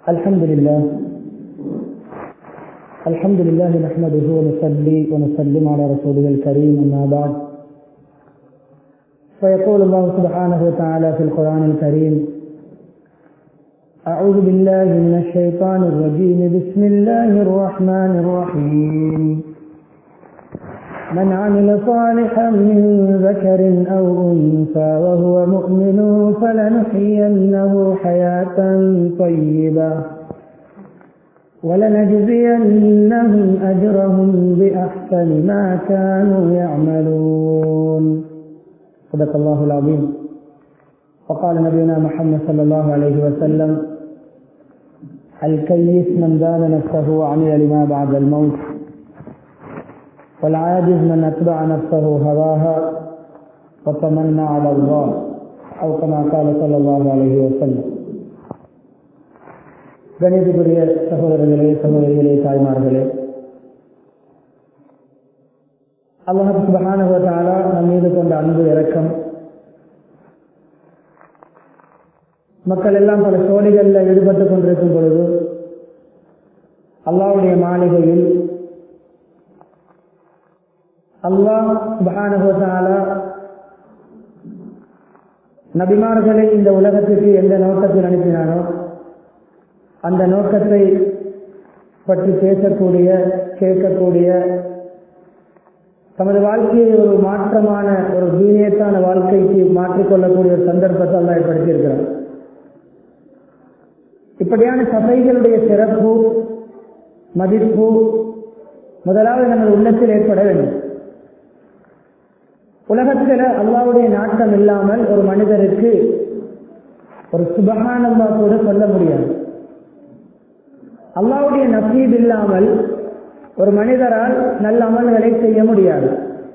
الحمد لله الحمد لله نحمده ونصلي ونسلم على رسوله الكريم أما بعد فيقول الله سبحانه وتعالى في القرآن الكريم أعوذ بالله من الشيطان الرجيم بسم الله الرحمن الرحيم من عمل صالحا من ذكر أو أنثى وهو مؤمن فلنحيينه حياة طيبة ولنجزينهم أجرهم بأحسن ما كانوا يعملون صدق الله العظيم وقال نبينا محمد صلى الله عليه وسلم الكيس من دان نفسه وعمل لما بعد الموت والعاجز من اتبع نفسه هواها وتمنى على الله او كما قال صلى الله عليه وسلم கணிதக்குரிய சகோதரர்களே சகோதரிகளே தாய்மார்களே அல்லாஹ் சுபஹானுவத்தாலா நம் மீது கொண்ட அன்பு இறக்கம் மக்கள் எல்லாம் பல சோழிகளில் ஈடுபட்டுக் கொண்டிருக்கும் பொழுது அல்லாவுடைய மாளிகையில் அல்லாஹ் சுபஹானுவத்தாலா நபிமார்களை இந்த உலகத்திற்கு எந்த நோக்கத்தில் அனுப்பினானோ அந்த நோக்கத்தை பற்றி பேசக்கூடிய கேட்கக்கூடிய தமது வாழ்க்கையை ஒரு மாற்றமான ஒரு தீனியத்தான வாழ்க்கைக்கு மாற்றிக்கொள்ளக்கூடிய ஒரு சந்தர்ப்பத்தை அல்ல ஏற்படுத்தியிருக்கிறார் இப்படியான சபைகளுடைய சிறப்பு மதிப்பு முதலாவது நமது உள்ளத்தில் ஏற்பட வேண்டும் உலகத்தில் அல்லாவுடைய நாட்டம் இல்லாமல் ஒரு மனிதருக்கு ஒரு சுபகானந்தா கூட சொல்ல முடியாது அல்லாவுடைய நசீப் இல்லாமல் ஒரு மனிதரால் நல்ல அமல்களை செய்ய முடியாது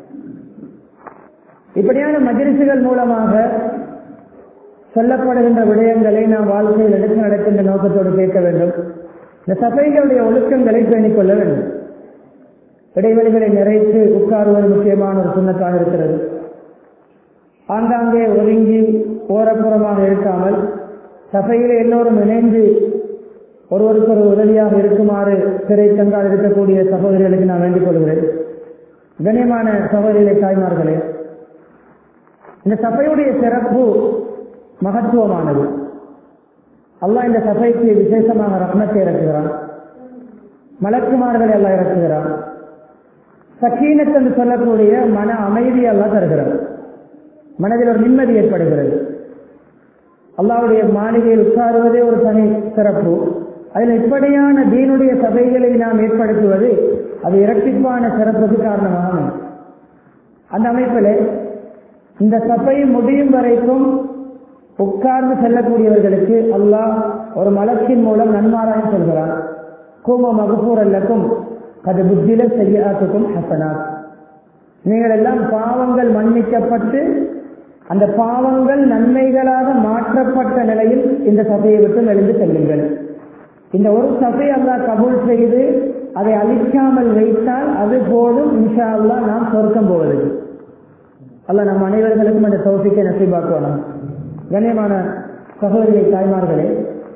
இப்படியான மஜிரிசுகள் மூலமாக சொல்லப்படுகின்ற விடயங்களை நாம் வாழ்க்கையில் எடுத்து நடக்கின்ற நோக்கத்தோடு கேட்க வேண்டும் இந்த சபைகளுடைய ஒழுக்கங்களை பேணிக் கொள்ள வேண்டும் இடைவெளிகளை நிறைத்து உட்காருவது முக்கியமான ஒரு சுண்ணத்தாக இருக்கிறது ஆங்காங்கே ஒதுங்கி ஓரப்புறமாக இருக்காமல் சபையில் எல்லோரும் இணைந்து ஒருவருக்கு ஒரு உதவியாக இருக்குமாறு சிறை தங்கால் இருக்கக்கூடிய சகோதரிகளுக்கு நான் வேண்டிக் கொள்கிறேன் கண்ணியமான சகோதரிகளை தாய்மார்களே இந்த சபையுடைய சிறப்பு மகத்துவமானது அல்லாஹ் இந்த சபைக்கு விசேஷமாக ரத்னத்தை இறக்குகிறான் மலக்குமார்களை எல்லாம் இறக்குகிறான் சக்கீனத் என்று சொல்லக்கூடிய மன அமைதியை எல்லாம் தருகிறார் மனதில் ஒரு நிம்மதி ஏற்படுகிறது அல்லாவுடைய மாளிகையில் உட்காருவதே ஒரு தனி சிறப்பு அதில் இப்படியான தீனுடைய சபைகளை நாம் ஏற்படுத்துவது அது இரட்டிப்பான சிறப்புக்கு காரணமாக அந்த அமைப்பில் இந்த சபை முடியும் வரைக்கும் உட்கார்ந்து செல்லக்கூடியவர்களுக்கு அல்லாஹ் ஒரு மலத்தின் மூலம் நன்மாராயம் சொல்கிறான் கூம மகப்பூர் அல்லக்கும் அது புத்தில செய்யாத்துக்கும் ஹசனாத் நீங்கள் எல்லாம் பாவங்கள் மன்னிக்கப்பட்டு அந்த பாவங்கள் நன்மைகளாக மாற்றப்பட்ட நிலையில் இந்த சபையை விட்டு எழுந்து செல்லுங்கள் இந்த ஒரு சபை அல்லா கபூல் செய்து அதை அழிக்காமல் வைத்தால் அது போதும் இன்ஷா அல்லா நாம் சொர்க்கம் போவதற்கு அல்ல நம் அனைவர்களுக்கும் அந்த சௌசிக்க நசைபாக்குவோம் கண்ணியமான சகோதரிகளை தாய்மார்களே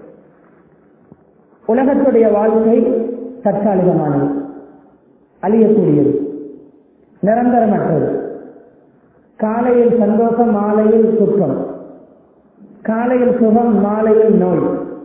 உலகத்துடைய வாழ்க்கை தற்காலிகமானது அழியக்கூடியது நிரந்தரமற்றது காலையில் சந்தோஷம் மாலையில் சுக்கம் காலையில் சுகம் மாலையில் நோய்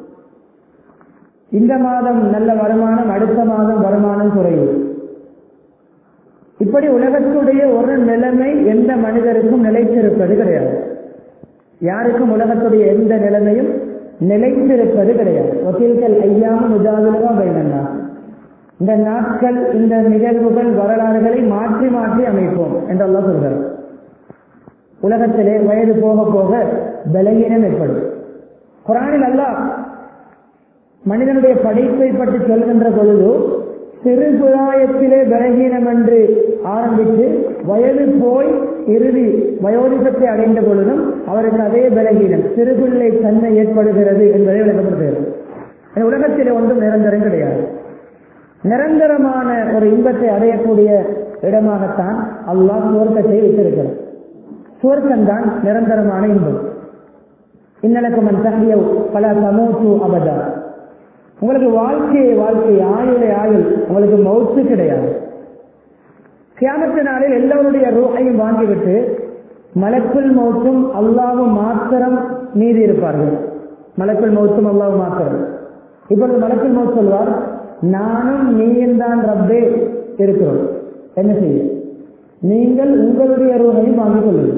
இந்த மாதம் நல்ல வருமானம் அடுத்த மாதம் வருமானம் குறைவு இப்படி உலகத்துடைய ஒரு நிலைமை எந்த மனிதருக்கும் நிலைத்திருப்பது கிடையாது யாருக்கும் உலகத்துடைய எந்த நிலைமையும் நிலைத்திருப்பது கிடையாது ஒத்தில்கள் ஐயாமல் உஜாவிலா வேணும்னா இந்த நாட்கள் இந்த நிகழ்வுகள் வரலாறுகளை மாற்றி மாற்றி அமைப்போம் என்றெல்லாம் சொல்கிறார் உலகத்திலே வயது போக போக பலகீனம் ஏற்படும் குரானில் அல்ல மனிதனுடைய படைப்பை பற்றி சொல்கின்ற பொழுது சிறு பிராயத்திலே பலகீனம் என்று ஆரம்பித்து வயது போய் இறுதி வயோதிகத்தை அடைந்த பொழுதும் அவருக்கு அதே பலகீனம் சிறுபிள்ளை தன்மை ஏற்படுகிறது என்பதை விளக்கப்படுத்துகிறது உலகத்திலே ஒன்றும் நிரந்தரம் கிடையாது நிரந்தரமான ஒரு இன்பத்தை அடையக்கூடிய இடமாகத்தான் அல்லாஹ் சுவர்க்கத்தை வைத்திருக்கிறார் சுவர்க்கம்தான் நிரந்தரமான இன்பம் இன்னலக்கும் தஹியவ் பல சமூத்து அபதா உங்களுக்கு வாழ்க்கையை வாழ்க்கை ஆயுளை ஆயுள் உங்களுக்கு மௌத்து கிடையாது கியாமத்து நாளில் எல்லோருடைய ரூஹையும் வாங்கிவிட்டு மலக்குள் மௌத்தும் அல்லாவும் மாத்திரம் மீதி இருப்பார்கள் மலக்குள் மௌத்தும் அல்லாவும் மாத்திரம் இப்பொழுது மலக்குள் மௌத் சொல்வார் நானும் நீயும் தான் ரப்பே இருக்கிறோம் என்ன செய்ய நீங்கள் உங்களுடைய ரூஹையும் வாங்கிக் கொள்ளுங்கள்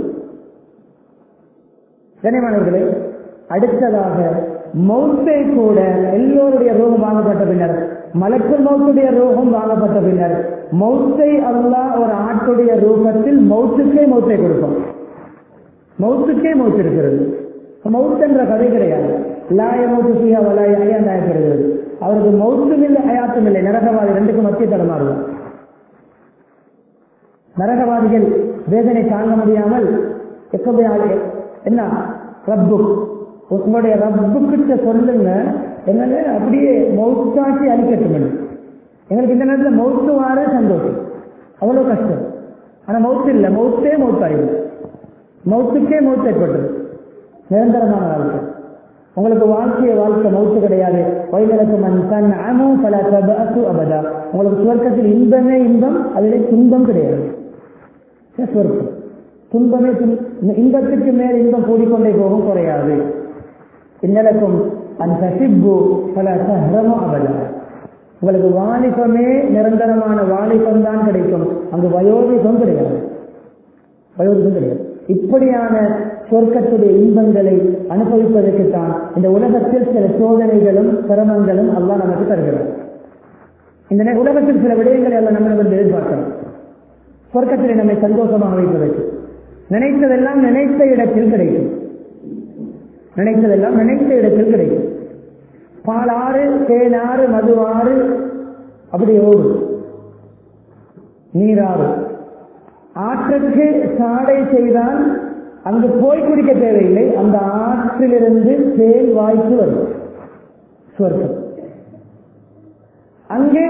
கனிமானவர்களே அடுத்ததாக மௌத்தை கூட எல்லோருடைய ரூபம் வாங்கப்பட்ட பின்னர் மலக்குள் மௌத்துடைய ரூபம் வாங்கப்பட்ட பின்னர் மௌத்தை அல்லாஹ் ஒரு ஆட்டுடைய ரூபத்தில் மௌத்துக்கே மௌத்தை கொடுப்பான் மௌத்துக்கே மௌத்து இருக்கிறது மௌத் என்ற கதை கிடையாது லாய மௌத்து சியா வலாய ஐயா நாயப்படுகிறது அவருக்கு மௌத்தும் இல்லை அயாத்தும் இல்லை நரகவாதி ரெண்டுக்கும் மத்திய தடமாறுவார் நரகவாதிகள் வேதனை தாங்க முடியாமல் எப்பவே என்ன ரப்பு உங்களுடைய ரப்பு கிட்ட சொல்லுங்க எங்களை அப்படியே மௌத்தாக்கி அழிக்கட்டும் எங்களுக்கு இந்த நேரத்தில் மௌத்து வார சந்தோஷம் அவ்வளவு கஷ்டம் ஆனா மௌத்து இல்லை மௌத்தே மௌத்தாயிடும் மௌத்துக்கே மௌத்து ஏற்பட்டது நிரந்தரமான வாழ்க்கை உங்களுக்கு வாழ்க்கைய வாழ்க்கை மௌத்து கிடையாது வயதிலக்கு மண் தன் அனு பல தபு அபதா உங்களுக்கு சுவர்க்கத்தில் இன்பமே இன்பம் அதிலே துன்பம் கிடையாது சுவர்க்கம் துன்பமே இன்பத்துக்கு மேல் இன்பம் கூடிக்கொண்டே போகும் குறையாது இன்னலக்கும் அந்த சிப்பு பல சஹரமும் அபதா உங்களுக்கு வாலிபமே நிரந்தரமான வாலிபம் தான் கிடைக்கும் அங்கு வயோதிகம் கிடையாது வயோதிகம் கிடையாது இப்படியான சொர்க்கத்துடைய இன்பங்களை அனுபவிப்பதற்கு தான் இந்த உலகத்தில் சில சோதனைகளும் சிரமங்களும் எல்லாம் நமக்கு தருகிறார் இந்த உலகத்தில் சில விடயங்களை எல்லாம் நம்ம வந்து எதிர்பார்க்கலாம் சொர்க்கத்தில் நம்மை சந்தோஷமாக வைப்பதற்கு நினைத்ததெல்லாம் நினைத்த இடத்தில் கிடைக்கும் நினைத்ததெல்லாம் நினைத்த இடத்தில் கிடைக்கும் பாலாறு தேனாறு மதுவாறு அப்படி ஓடும் நீராறு ஆற்றுக்கு சாடை செய்தால் அங்கு போய் குடிக்க தேவையில்லை அந்த ஆற்றிலிருந்து தேல் வாய்க்கு வரும் சுவர்க்கம் அங்கே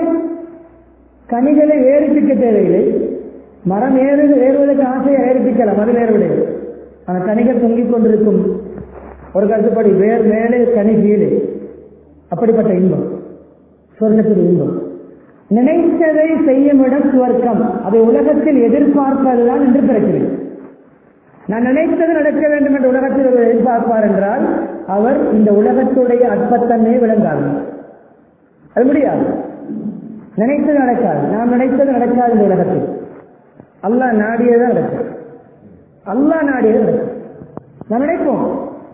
கனிகளை ஏறிப்பிக்க தேவையில்லை மரம் ஏறு ஏறுவதற்கு ஆசையை ஏறிப்பிக்கலாம் அது வேறு விடையாது அந்த கனிகள் தொங்கிக் கொண்டிருக்கும் ஒரு கருத்துப்படி வேர் மேலே கனி கீழே அப்படிப்பட்ட இன்பம் சொர்க்கத்தில் இன்பம் நினைத்ததை செய்யும் இடம் சுவர்க்கம் அதை உலகத்தில் எதிர்பார்ப்பதுதான் என்று பிறக்கிறேன் நான் நினைத்தது நடக்க வேண்டும் என்று உலகத்தில் ஒரு எதிர்பார்ப்பார் என்றால் அவர் இந்த உலகத்துடைய அற்பத்தன்மையை விளங்காது அது முடியாது நினைத்தது நடக்காது நாம் நினைத்தது நடக்காது இந்த உலகத்தில் அல்லா நாடியதான் நடக்கும் அல்லா நாடியது நடக்கும் நாம் நினைப்போம்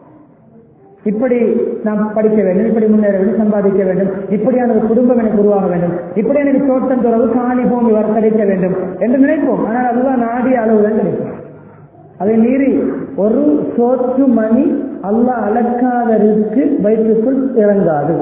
இப்படி நாம் படிக்க வேண்டும் இப்படி முன்னேற வேண்டும் சம்பாதிக்க வேண்டும் இப்படியான ஒரு குடும்பம் எனக்கு உருவாக வேண்டும் இப்படி எனக்கு தோட்டம் துறவு காணி பூமி வர கிடைக்க வேண்டும் என்று நினைப்போம் ஆனால் அதுதான் நாடிய அளவுதான் கிடைக்கும் அதை மீறி ஒரு சோற்று மணி அல்ல அளக்காதற்கு வயிற்றுக்குள் இறங்காது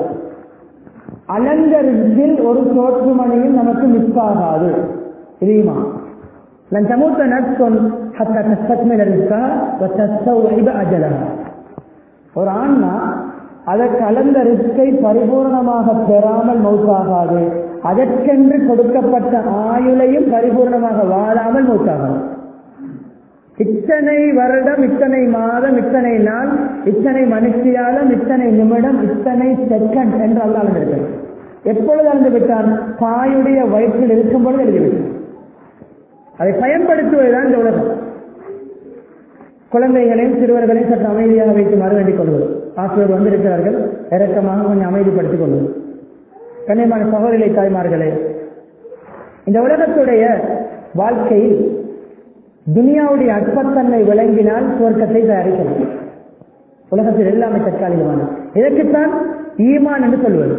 அலங்கரில் ஒரு சோற்று மணியும் நமக்கு மிஸ் ஆகாது தெரியுமா لن تموت نفس حتى تستكمل رزقها وتستوعب أجلها ஒரு ஆன்மா அதை கலந்த ரிஸ்கை பரிபூர்ணமாக பெறாமல் மௌத்தாகாது அதற்கென்று கொடுக்கப்பட்ட ஆயுளையும் பரிபூர்ணமாக வாழாமல் மௌத்தாகாது இத்தனை வருடம் இத்தனை மாதம் இத்தனை நாள் இத்தனை மனுஷியாலம் இத்தனை நிமிடம் இத்தனை செகண்ட் என்று அல்லாமல் இருக்கிறது எப்பொழுது அறிந்து விட்டான் தாயுடைய வயிற்றில் இருக்கும் பொழுது எழுதிவிட்டான் அதை பயன்படுத்துவதுதான் இந்த உலகம் குழந்தைகளையும் சிறுவர்களையும் சற்று அமைதியாக வைத்து மறு வேண்டிக் கொள்வது ஆசிரியர் வந்திருக்கிறார்கள் இறக்கமாக கொஞ்சம் அமைதிப்படுத்திக் கொள்வது கண்ணியமான சகோதரி தாய்மார்களே இந்த உலகத்துடைய வாழ்க்கையில் துனியாவுடைய அற்பத்தன்மை விளங்கினால் சுவர்க்கத்தை தயாரிக்கலாம் உலகத்தில் எல்லாமே தற்காலிகமான இதற்குத்தான் ஈமான் என்று சொல்வது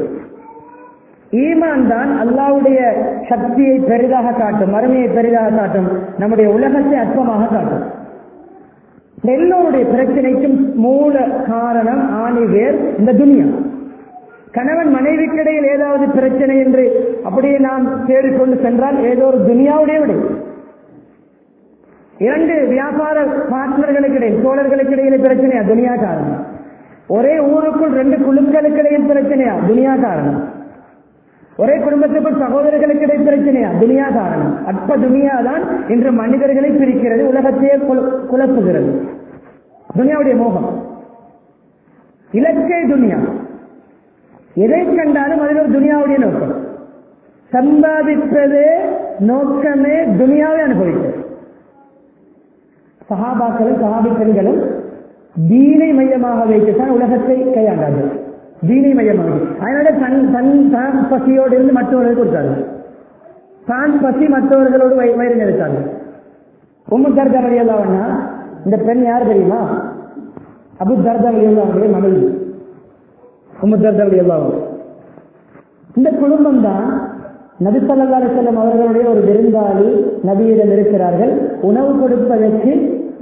ஈமான் தான் அல்லாவுடைய சக்தியை பெரிதாக காட்டும் மறுமையை பெரிதாக காட்டும் நம்முடைய உலகத்தை அற்பமாக காட்டும் எல்லோருடைய பிரச்சனைக்கும் மூல காரணம் ஆணிவேர் இந்த துனியா கணவன் மனைவிக்கிடையில் ஏதாவது பிரச்சனை என்று அப்படியே நாம் தேடிக்கொண்டு சென்றால் ஏதோ ஒரு துனியாவுடைய விடை இரண்டு வியாபார பார்ட்னர்களுக்கு இடையில் தோழர்களுக்கு இடையில பிரச்சனையா துனியா காரணம் ஒரே ஊருக்குள் ரெண்டு குழுக்களுக்கு இடையில் பிரச்சனையா துனியா காரணம் ஒரே குடும்பத்துக்குள் சகோதரர்களுக்கு இடையே பிரச்சனையா துனியா காரணம் அற்ப துனியா தான் இன்று மனிதர்களை பிரிக்கிறது உலகத்தையே குழப்புகிறது துனியாவுடைய மோகம் இலக்கே துனியா எதை கண்டாலும் அதில் ஒரு துனியாவுடைய நோக்கம் சம்பாதிப்பதே நோக்கமே துனியாவை அனுபவித்தது சஹாபாக்களும் சஹாபி பெண்களும் தீனை மையமாக வைத்துத்தான் உலகத்தை கையாண்டார்கள் தீனை மையமாக அதனால தன் தன் தான் பசியோடு இருந்து மற்றவர்களுக்கு கொடுத்தார்கள் தான் பசி மற்றவர்களோடு வய- வயிறு நிறுத்தார்கள் உம்மு தர்தா வழியல்லாவண்ணா இந்த பெண் யார் தெரியுமா அபு தர்தா வழியல்லாவுடைய மனைவி உம்மு தர்தா வழியல்லாவும் இந்த குடும்பம் தான் நபி ஸல்லல்லாஹு அலைஹி வஸல்லம் அவர்களுடைய ஒரு விருந்தாளி நபியிடம் இருக்கிறார்கள் உணவு கொடுப்பதற்கு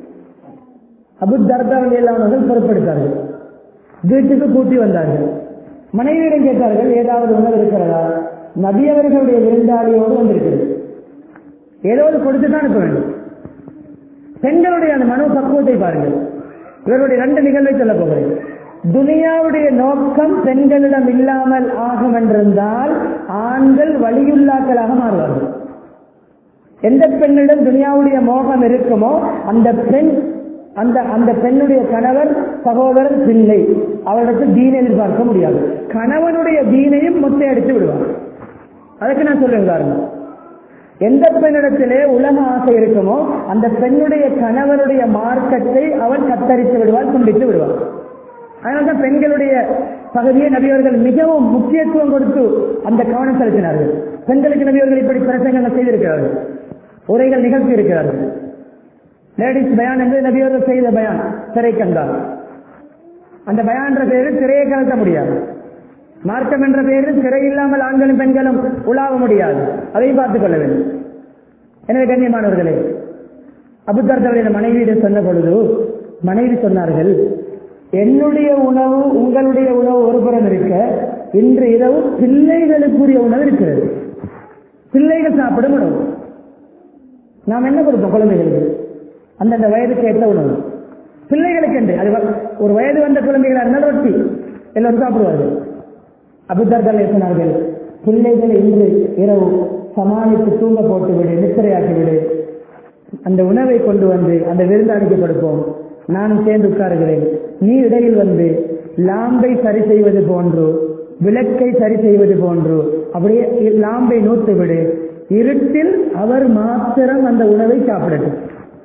அபு தர்தா அவர்கள் பொறுப்பெடுத்தார்கள் வீட்டுக்கு கூட்டி வந்தார்கள் மனைவியிடம் கேட்டார்கள் ஏதாவது உணவு இருக்கிறதா நபி அவர்களுடைய விருந்தாளியோடு வந்திருக்கிறது ஏதாவது கொடுத்து தான் அனுப்ப வேண்டும் பெண்களுடைய அந்த மனோ பக்குவத்தை பாருங்கள் இவருடைய ரெண்டு நிகழ்வை சொல்ல போகிறேன் துனியாவுடைய நோக்கம் பெண்களிடம் இல்லாமல் ஆகும் என்றிருந்தால் ஆண்கள் வழியுள்ளாக்களாக மாறுவார்கள் எந்த பெண்ணிடம் துனியாவுடைய மோகம் இருக்குமோ அந்த பெண் அந்த அந்த பெண்ணுடைய கணவர் சகோதரன் பிள்ளை அவரிடத்தில் தீனை எதிர்பார்க்க முடியாது கணவனுடைய தீனையும் மொத்தை அடித்து விடுவார் அதுக்கு நான் சொல்றேன் உதாரணம் எந்த பெண்ணிடத்திலே உலக ஆசை இருக்குமோ அந்த பெண்ணுடைய கணவனுடைய மார்க்கத்தை அவன் கத்தரித்து விடுவார் துண்டித்து விடுவார் அதனால்தான் பெண்களுடைய பகுதியை நபியவர்கள் மிகவும் முக்கியத்துவம் கொடுத்து அந்த கவனம் செலுத்தினார்கள் பெண்களுக்கு நபியவர்கள் இப்படி பிரசங்கங்கள் செய்திருக்கிறார்கள் உரைகள் நிகழ்த்தி இருக்கிறார்கள் லேடிஸ் பயான் என்று நபியவர்கள் செய்த பயான் திரை கண்டார் அந்த பயான்ற பேரில் திரையை கலத்த முடியாது மார்க்கம் என்ற பெயரில் சிறை இல்லாமல் ஆண்களும் பெண்களும் உலாவ முடியாது அதையும் பார்த்துக் கொள்ள வேண்டும் எனவே கண்ணியமானவர்களே அபுத்தர்தவரின் மனைவியிடம் சொன்ன பொழுது மனைவி சொன்னார்கள் என்னுடைய உணவு உங்களுடைய உணவு ஒரு புறம் இருக்க இன்று இரவு பிள்ளைகளுக்குரிய உணவு இருக்கிறது பிள்ளைகள் சாப்பிடும் உணவு நாம் என்ன கொடுப்போம் குழந்தைகளுக்கு அந்தந்த வயதுக்கு ஏற்ற உணவு பிள்ளைகளுக்கு என்று அது வ- ஒரு வயது வந்த குழந்தைகளா இருந்தால் ரொட்டி எல்லோரும் சாப்பிடுவார்கள் அபுத்தர்கள் சொன்னார்கள் பிள்ளைகளை இன்று இரவு சமாளித்து தூங்க போட்டு விடு நித்திரையாக்கி விடு அந்த உணவை கொண்டு வந்து அந்த விருந்தாளிக்கு கொடுப்போம் நானும் சேர்ந்து உட்காருகிறேன் நீ இடையில் வந்து லாம்பை சரி செய்வது போன்று விளக்கை சரி செய்வது போன்று அப்படியே லாம்பை நூத்து விடு இருட்டில் அவர் மாத்திரம் அந்த உணவை சாப்பிடட்டும்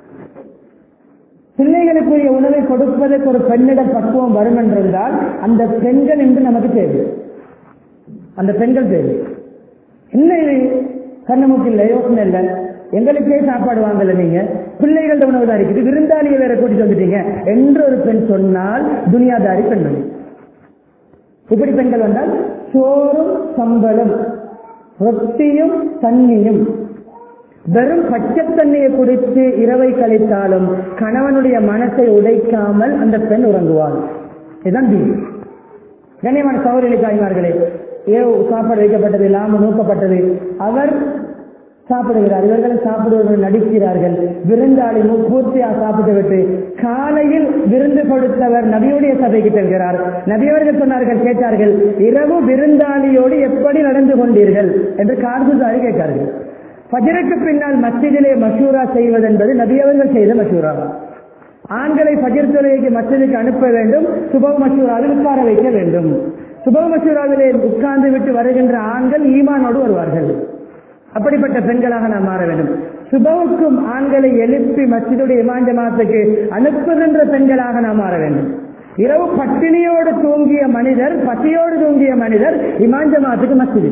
பிள்ளைகளுக்குரிய உணவை கொடுப்பதற்கு ஒரு பெண்ணிடம் பக்குவம் வரும் என்றிருந்தால் அந்த பெண்கள் என்று நமக்கு தேவை அந்த பெண்கள் தேவை என்ன இது கண்ணமுக்கு இல்லை யோசனை இல்லை எங்களுக்கே சாப்பாடு வாங்கல நீங்க பிள்ளைகளோட உணவு தான் இருக்குது விருந்தாளியை வேற கூட்டிட்டு வந்துட்டீங்க என்று ஒரு பெண் சொன்னால் துனியாதாரி பெண்மணி இப்படி பெண்கள் வந்தால் சோறும் சம்பளம் ரொட்டியும் தண்ணியும் வெறும் பச்சை தண்ணியை குடித்து இரவை கழித்தாலும் கணவனுடைய மனசை உடைக்காமல் அந்த பெண் உறங்குவாள் இதுதான் தீ கண்ணியமான சௌரியலை தாய்மார்களே ஏ சாப்பாடு வைக்கப்பட்டது லாம நூக்கப்பட்டது அவர் சாப்பிடுகிறார் இவர்கள் சாப்பிடுவர்கள் நடிக்கிறார்கள் விருந்தாளி மு- பூர்த்தியா சாப்பிட்டு விட்டு காலையில் விருந்து கொடுத்தவர் நபியுடைய சபைக்கு செல்கிறார் நபியவர்கள் சொன்னார்கள் கேட்டார்கள் இரவு விருந்தாளியோடு எப்படி நடந்து கொண்டீர்கள் என்று கார்குசாரி கேட்டார்கள் ஃபஜருக்கு பின்னால் மஸ்ஜிதிலே மஷூரா செய்வது என்பது நபியவர்கள் செய்த மஷூரா ஆண்களை ஃபஜர் தொழுகைக்கு மஸ்ஜிதுக்கு அனுப்ப வேண்டும் சுபவ மஷூராவில் உட்கார வைக்க வேண்டும் சுபவ மஷூராவிலே உட்கார்ந்து விட்டு வருகின்ற ஆண்கள் ஈமானோடு வருவார்கள் அப்படிப்பட்ட பெண்களாக நாம் மாற வேண்டும் சுபவுக்கும் ஆண்களை எழுப்பி மஸ்ஜிதுடைய இமான் ஜமாத்துக்கு அனுப்புகின்ற பெண்களாக நாம் மாற வேண்டும் இரவு பட்டினியோடு தூங்கிய மனிதர் பசியோடு தூங்கிய மனிதர் இமான் ஜமாத்துக்கு மஸ்ஜிது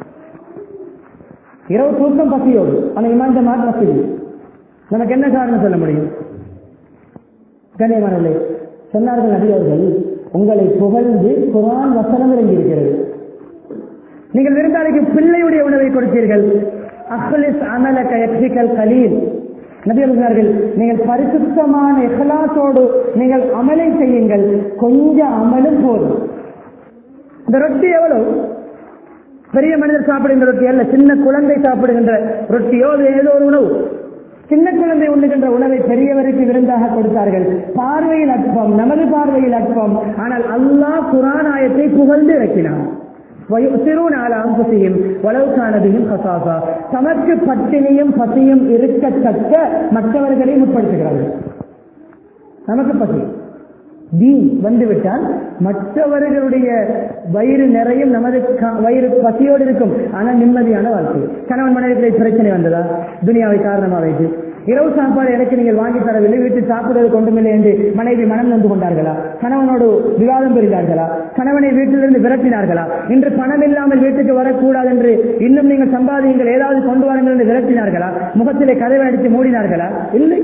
இரவு தூக்கம் பசியோடு ஆனா இமான் ஜமாத் மஸ்ஜிது நமக்கு என்ன காரணம் சொல்ல முடியும் கண்ணியமானவர்களே சொன்னார்கள் நபி அவர்கள் உங்களை புகழ்ந்து குரான் வசனம் இறங்கியிருக்கிறது நீங்கள் விருந்தாளிக்கு பிள்ளையுடைய உணவை கொடுத்தீர்கள் அஹ்லிஸ் அமலக யக்ஷிகல் கலீல் நபி அவர்கள் நீங்கள் பரிசுத்தமான இஹ்லாசோடு நீங்கள் அமலை செய்யுங்கள் கொஞ்சம் அமலும் போதும் இந்த ரொட்டி எவ்வளவு பெரிய மனிதர் சாப்பிடுகின்ற ரொட்டி அல்ல சின்ன குழந்தை சாப்பிடுகின்ற ரொட்டியோ அது ஏதோ ஒரு உணவு சின்ன குழந்தை உண்ணுகின்ற உணவை பெரியவருக்கு விருந்தாக கொடுத்தார்கள் பார்வையில் அற்பம் நமது பார்வையில் அற்பம் ஆனால் அல்லாஹ் குரான் ஆயத்தை புகழ்ந்து இறக்கினான் وَيُؤْثِرُونَ عَلَى أَنفُسِهِمْ وَلَوْ كَانَ بِهِمْ خَصَاصَةٌ தமக்கு பட்டினியும் பசியும் இருக்கத்தக்க மற்றவர்களை முற்படுத்துகிறார்கள் நமக்கு பசி தீன் வந்துவிட்டால் மற்றவர்களுடைய வயிறு நிறையும் நமது க- வயிறு பசியோடு இருக்கும் ஆனால் நிம்மதியான வாழ்க்கை கணவன் மனைவிகளை பிரச்சனை வந்ததா துனியாவை காரணமாக வைத்து இரவு சாப்பாடு எனக்கு நீங்கள் வாங்கி தரவில்லை வீட்டில் சாப்பிடுவது கொண்டுமில்லை என்று மனைவி மனம் நொந்து கொண்டார்களா கணவனோடு விவாதம் புரிந்தார்களா கணவனை வீட்டிலிருந்து விரட்டினார்களா இன்று பணம் இல்லாமல் வீட்டுக்கு வரக்கூடாது என்று இன்னும் நீங்கள் சம்பாதியுங்கள் ஏதாவது கொண்டு வாருங்கள் என்று விரட்டினார்களா முகத்திலே கதவை அடித்து மூடினார்களா இல்லை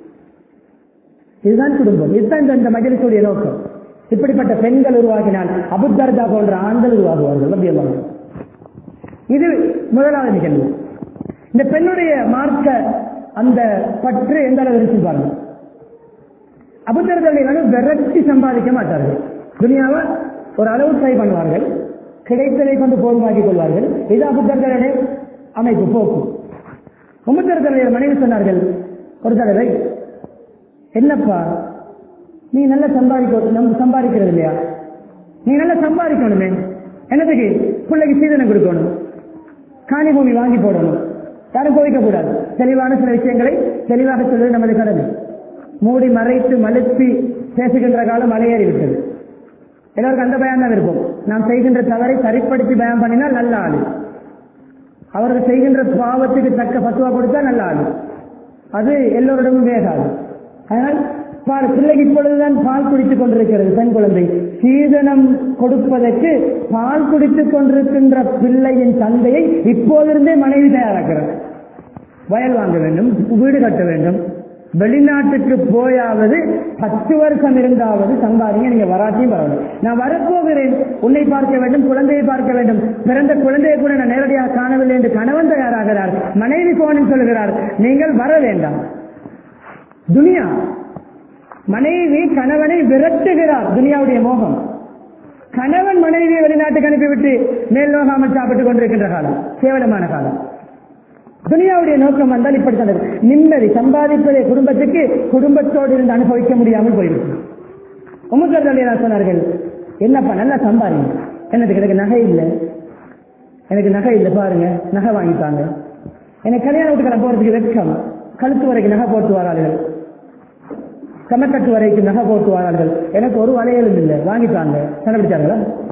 இதுதான் குடும்பம் இதுதான் இந்த- இந்த மஜலிசுடைய நோக்கம் இப்படிப்பட்ட பெண்கள் உருவாக்கினால் அபுத்தர்தா போன்ற ஆண்கள் உருவாகுவார்கள் மத்தியமாக இது முதலாவது நிகழ்வு இந்த பெண்ணுடைய மார்க்க அந்த பற்று எந்த அளவு இருக்கு பாருங்க அபுத்தர்களை வந்து விரட்டி சம்பாதிக்க மாட்டார்கள் துனியாவை ஒரு அளவு ட்ரை பண்ணுவார்கள் கிடைத்ததை கொண்டு போதுமாக்கிக் கொள்வார்கள் இது அபுத்தர்களுடைய அமைப்பு போக்கு உமத்தர்களுடைய மனைவி சொன்னார்கள் ஒரு தடவை என்னப்பா நீ நல்லா சம்பாதிக்க நம்ம சம்பாதிக்கிறது இல்லையா நீ நல்லா சம்பாதிக்கணுமே என்னதுக்கு பிள்ளைக்கு சீதனம் கொடுக்கணும் காணி பூமி வாங்கி போடணும் யாரும் கோவிக்க கூடாது தெளிவான சில விஷயங்களை தெளிவாக சொல்வது நமது கடமை மூடி மறைத்து மலுப்பி பேசுகின்ற காலம் மலையேறி விட்டது எல்லாருக்கும் அந்த பயம் தான் இருக்கும் நாம் செய்கின்ற தவறை சரிப்படுத்தி பயம் பண்ணினால் நல்ல ஆளு அவர்கள் செய்கின்ற பாவத்துக்கு தக்க பத்துவா கொடுத்தா நல்ல ஆளு அது எல்லோரிடமும் வேகாது அதனால் பால் பிள்ளைக்கு இப்பொழுதுதான் பால் குடித்துக் கொண்டிருக்கிறது பெண் குழந்தை சீதனம் கொடுப்பதற்கு பால் குடித்துக் கொண்டிருக்கின்ற பிள்ளையின் தந்தையை இப்போதிருந்தே மனைவி தயாராக்கிறார் வயல் வாங்க வேண்டும் வீடு கட்ட வேண்டும் வெளிநாட்டுக்கு போயாவது பத்து வருஷம் இருந்தாவது சம்பாதிங்க நீங்க வராட்டியும் பரவாயில்ல நான் வரப்போகிறேன் உன்னை பார்க்க வேண்டும் குழந்தையை பார்க்க வேண்டும் பிறந்த குழந்தையை கூட நான் நேரடியாக காணவில்லை என்று கணவன் தயாராகிறார் மனைவி போனில் சொல்கிறார் நீங்கள் வர வேண்டாம் துனியா மனைவி கணவனை விரட்டுகிறார் துனியாவுடைய மோகம் கணவன் மனைவியை வெளிநாட்டுக்கு அனுப்பிவிட்டு மேல் நோகாமல் சாப்பிட்டுக் கொண்டிருக்கின்ற காலம் கேவலமான காலம் துனியாவுடைய நோக்கம் வந்தால் இப்படித்தான் இருக்கு. நிம்மதி சம்பாதிப்பதை குடும்பத்துக்கு குடும்பத்தோடு இருந்து அனுபவிக்க முடியாமல் போயிருக்கு உமக்கர்கள் சொன்னார்கள் என்னப்பா நல்லா சம்பாதிங்க என்னது எனக்கு நகை இல்லை எனக்கு நகை இல்லை பாருங்க நகை வாங்கித்தாங்க எனக்கு கல்யாண வீட்டுக்கு போறதுக்கு வெட்கம் கழுத்து வரைக்கும் நகை போட்டு வரார்கள் கமக்கட்டு வரைக்கும் நகை போட்டு வரார்கள் எனக்கு ஒரு வளையலும் இல்லை வாங்கித்தாங்க கண்டுபிடிச்சாங்களா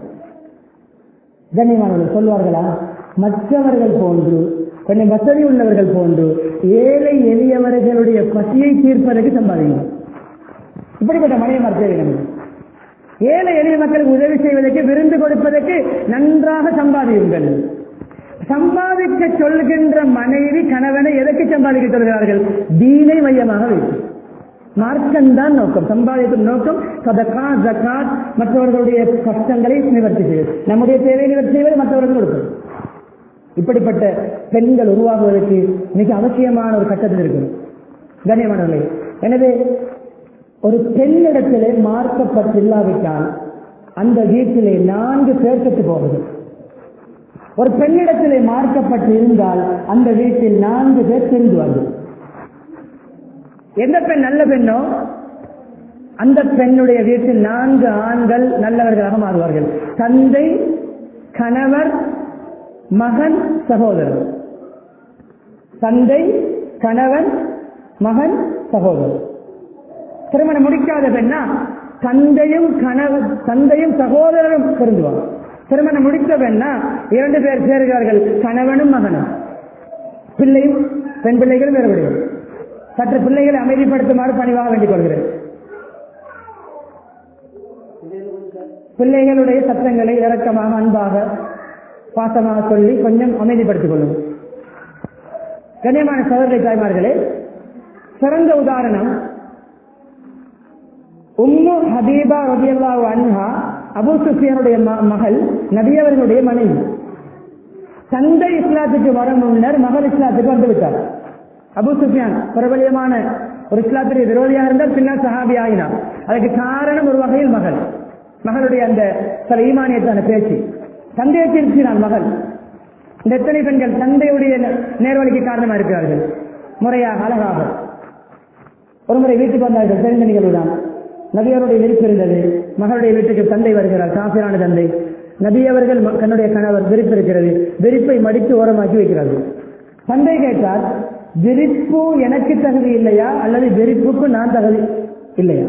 கண்ணியமானவர்கள் சொல்வார்களா மற்றவர்கள் போன்று கொஞ்சம் வசதி உள்ளவர்கள் போன்று ஏழை எளியவர்களுடைய பசியை தீர்ப்பதற்கு சம்பாதிங்க இப்படிப்பட்ட மனைவிமார் தேவை நமக்கு ஏழை எளிய மக்களுக்கு உதவி செய்வதற்கு விருந்து கொடுப்பதற்கு நன்றாக சம்பாதியுங்கள் சம்பாதிக்க சொல்கின்ற மனைவி கணவனை எதற்கு சம்பாதிக்க சொல்கிறார்கள் தீனை மையமாக வைத்து மார்க்கம்தான் நோக்கம் சம்பாதிக்கும் நோக்கம் சதகா ஜகாத் மற்றவர்களுடைய கஷ்டங்களை நிவர்த்தி செய்வது நம்முடைய தேவையை நிவர்த்தி செய்வது மற்றவர்கள் கொடுப்பது இப்படிப்பட்ட பெண்கள் உருவாகுவதற்கு மிக அவசியமான ஒரு கட்டத்தில் இருக்கிறது கண்ணியமானவர்களே எனவே ஒரு பெண்ணிடத்திலே மார்க்கப்பட்டில்லாவிட்டால் அந்த வீட்டிலே நான்கு பேர்க்கத்து போகுது ஒரு பெண்ணிடத்திலே மார்க்கப்பட்டு இருந்தால் அந்த வீட்டில் நான்கு பேர் திருந்துவார்கள் எந்த பெண் நல்ல பெண்ணோ அந்த பெண்ணுடைய வீட்டில் நான்கு ஆண்கள் நல்லவர்களாக மாறுவார்கள் தந்தை கணவர் மகன் சகோதரர் தந்தை கணவன் மகன் சகோதரர் திருமணம் முடிக்காத பெண்ணா தந்தையும் கணவன் தந்தையும் சகோதரரும் திருந்துவாங்க திருமணம் முடித்த பெண்ணா இரண்டு பேர் சேர்கிறார்கள் கணவனும் மகனும் பிள்ளையும் பெண் பிள்ளைகளும் வேறுபடுகிறது சற்று பிள்ளைகளை அமைதிப்படுத்துமாறு பணிவாக வேண்டிக் கொள்கிறேன் பிள்ளைகளுடைய சத்தங்களை இறக்கமாக அன்பாக பாசமாக சொல்லி கொஞ்சம் அமைதிப்படுத்திக் கொள்ளுங்கள் கண்ணியமான சகோதரி தாய்மார்களே சிறந்த உதாரணம் உம்மு ஹபீபா ரபியல்லாஹு அன்ஹா அபூ சுஃபியானுடைய ம- மகள் நபியவர்களுடைய மனைவி தந்தை இஸ்லாத்துக்கு வர முன்னர் மகள் இஸ்லாத்துக்கு வந்து விட்டார் அபூ சுஃபியான் பிரபலியமான ஒரு இஸ்லாத்துடைய விரோதியாக இருந்தால் பின்னால் சஹாபி ஆகினார் அதுக்கு காரணம் ஒரு வகையில் மகள் மகளுடைய அந்த சில ஈமானியத்தான பேச்சு தந்தையை திருச்சினான் மகள் இந்த எத்தனை பெண்கள் தந்தையுடைய நே- நேர்வழிக்கு காரணமா இருக்கிறார்கள் முறையாக அழகாக ஒரு முறை வீட்டுக்கு வந்தார்கள் தெரிந்த நிகழ்வுதான் நபியவருடைய விருப்பு இருந்தது மகளுடைய வீட்டுக்கு தந்தை வருகிறார் காபிரான தந்தை நபி அவர்கள் ம- தன்னுடைய கணவர் விரிப்பு இருக்கிறது விரிப்பை மடித்து ஓரமாக்கி வைக்கிறார்கள் தந்தை கேட்டார் விரிப்பு எனக்கு தகுதி இல்லையா அல்லது விரிப்புக்கு நான் தகுதி இல்லையா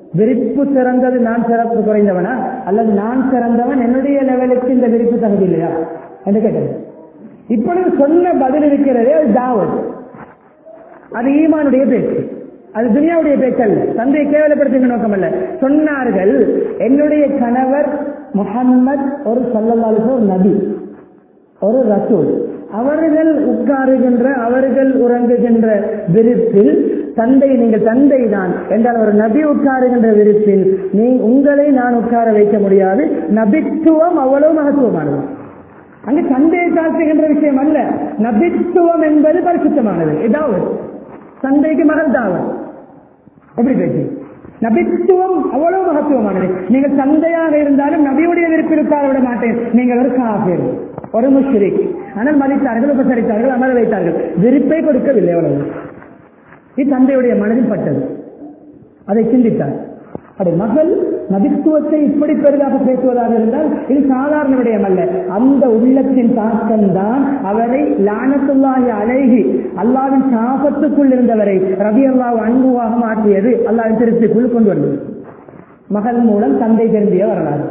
விரிப்பு சிறந்தது நான் சிறப்பு குறைந்தவனா அல்லது நான் சிறந்தவன் என்னுடைய லெவலுக்கு இந்த விரிப்பு தகுதி இல்லையா என்று கேட்டது இப்பொழுது சொன்ன பதில் இருக்கிறதே அது தாவத் அது ஈமானுடைய பேச்சு அது துனியாவுடைய பேச்சு அல்ல தந்தையை கேவலப்படுத்துகிற நோக்கம் அல்ல சொன்னார்கள் என்னுடைய கணவர் முகம்மது ஒரு சல்லல்லாஹு ஒரு நபி ஒரு ரசூல் அவர்கள் உட்காருகின்ற அவர்கள் உறங்குகின்ற விருப்பில் தந்தை நீங்கள் தந்தை தான் என்றால் ஒரு நபி உட்காருகின்ற விருப்பில் நீ உங்களை நான் உட்கார வைக்க முடியாது நபித்துவம் அவ்வளவு மகத்துவமானது அங்கு தந்தையை தாழ்த்துகின்ற விஷயம் அல்ல நபித்துவம் என்பது பரிசுத்தமானது ஏதாவது தந்தைக்கு மகள் தாவல் எப்படி பேசி நபித்துவம் அவ்வளவு மகத்துவமானது நீங்கள் தந்தையாக இருந்தாலும் நபியுடைய விருப்பில் உட்கார விட மாட்டேன் நீங்கள் ஒரு காபீர் ஒரு முஷ்ரிக் ஆனால் மதித்தார்கள் உபசரித்தார்கள் அமர வைத்தார்கள் விருப்பை கொடுக்கவில்லை அவ்வளவு இது தந்தையுடைய மனதில் பட்டது அதை சிந்தித்தார் அப்படி மகள் நபித்துவத்தை இப்படி பெரிதாக பேசுவதாக இருந்தால் இது சாதாரண விடயம் அல்ல அந்த உள்ளத்தின் தாக்கம் தான் அவரை லானத்துள்ளாகி அழகி அல்லாவின் சாபத்துக்குள் இருந்தவரை ரவி அல்லாஹ் அன்புவாக மாற்றியது அல்லாவின் திருப்திக்குள் கொண்டு வந்தது மகள் மூலம் தந்தை திரும்பிய வரலாறு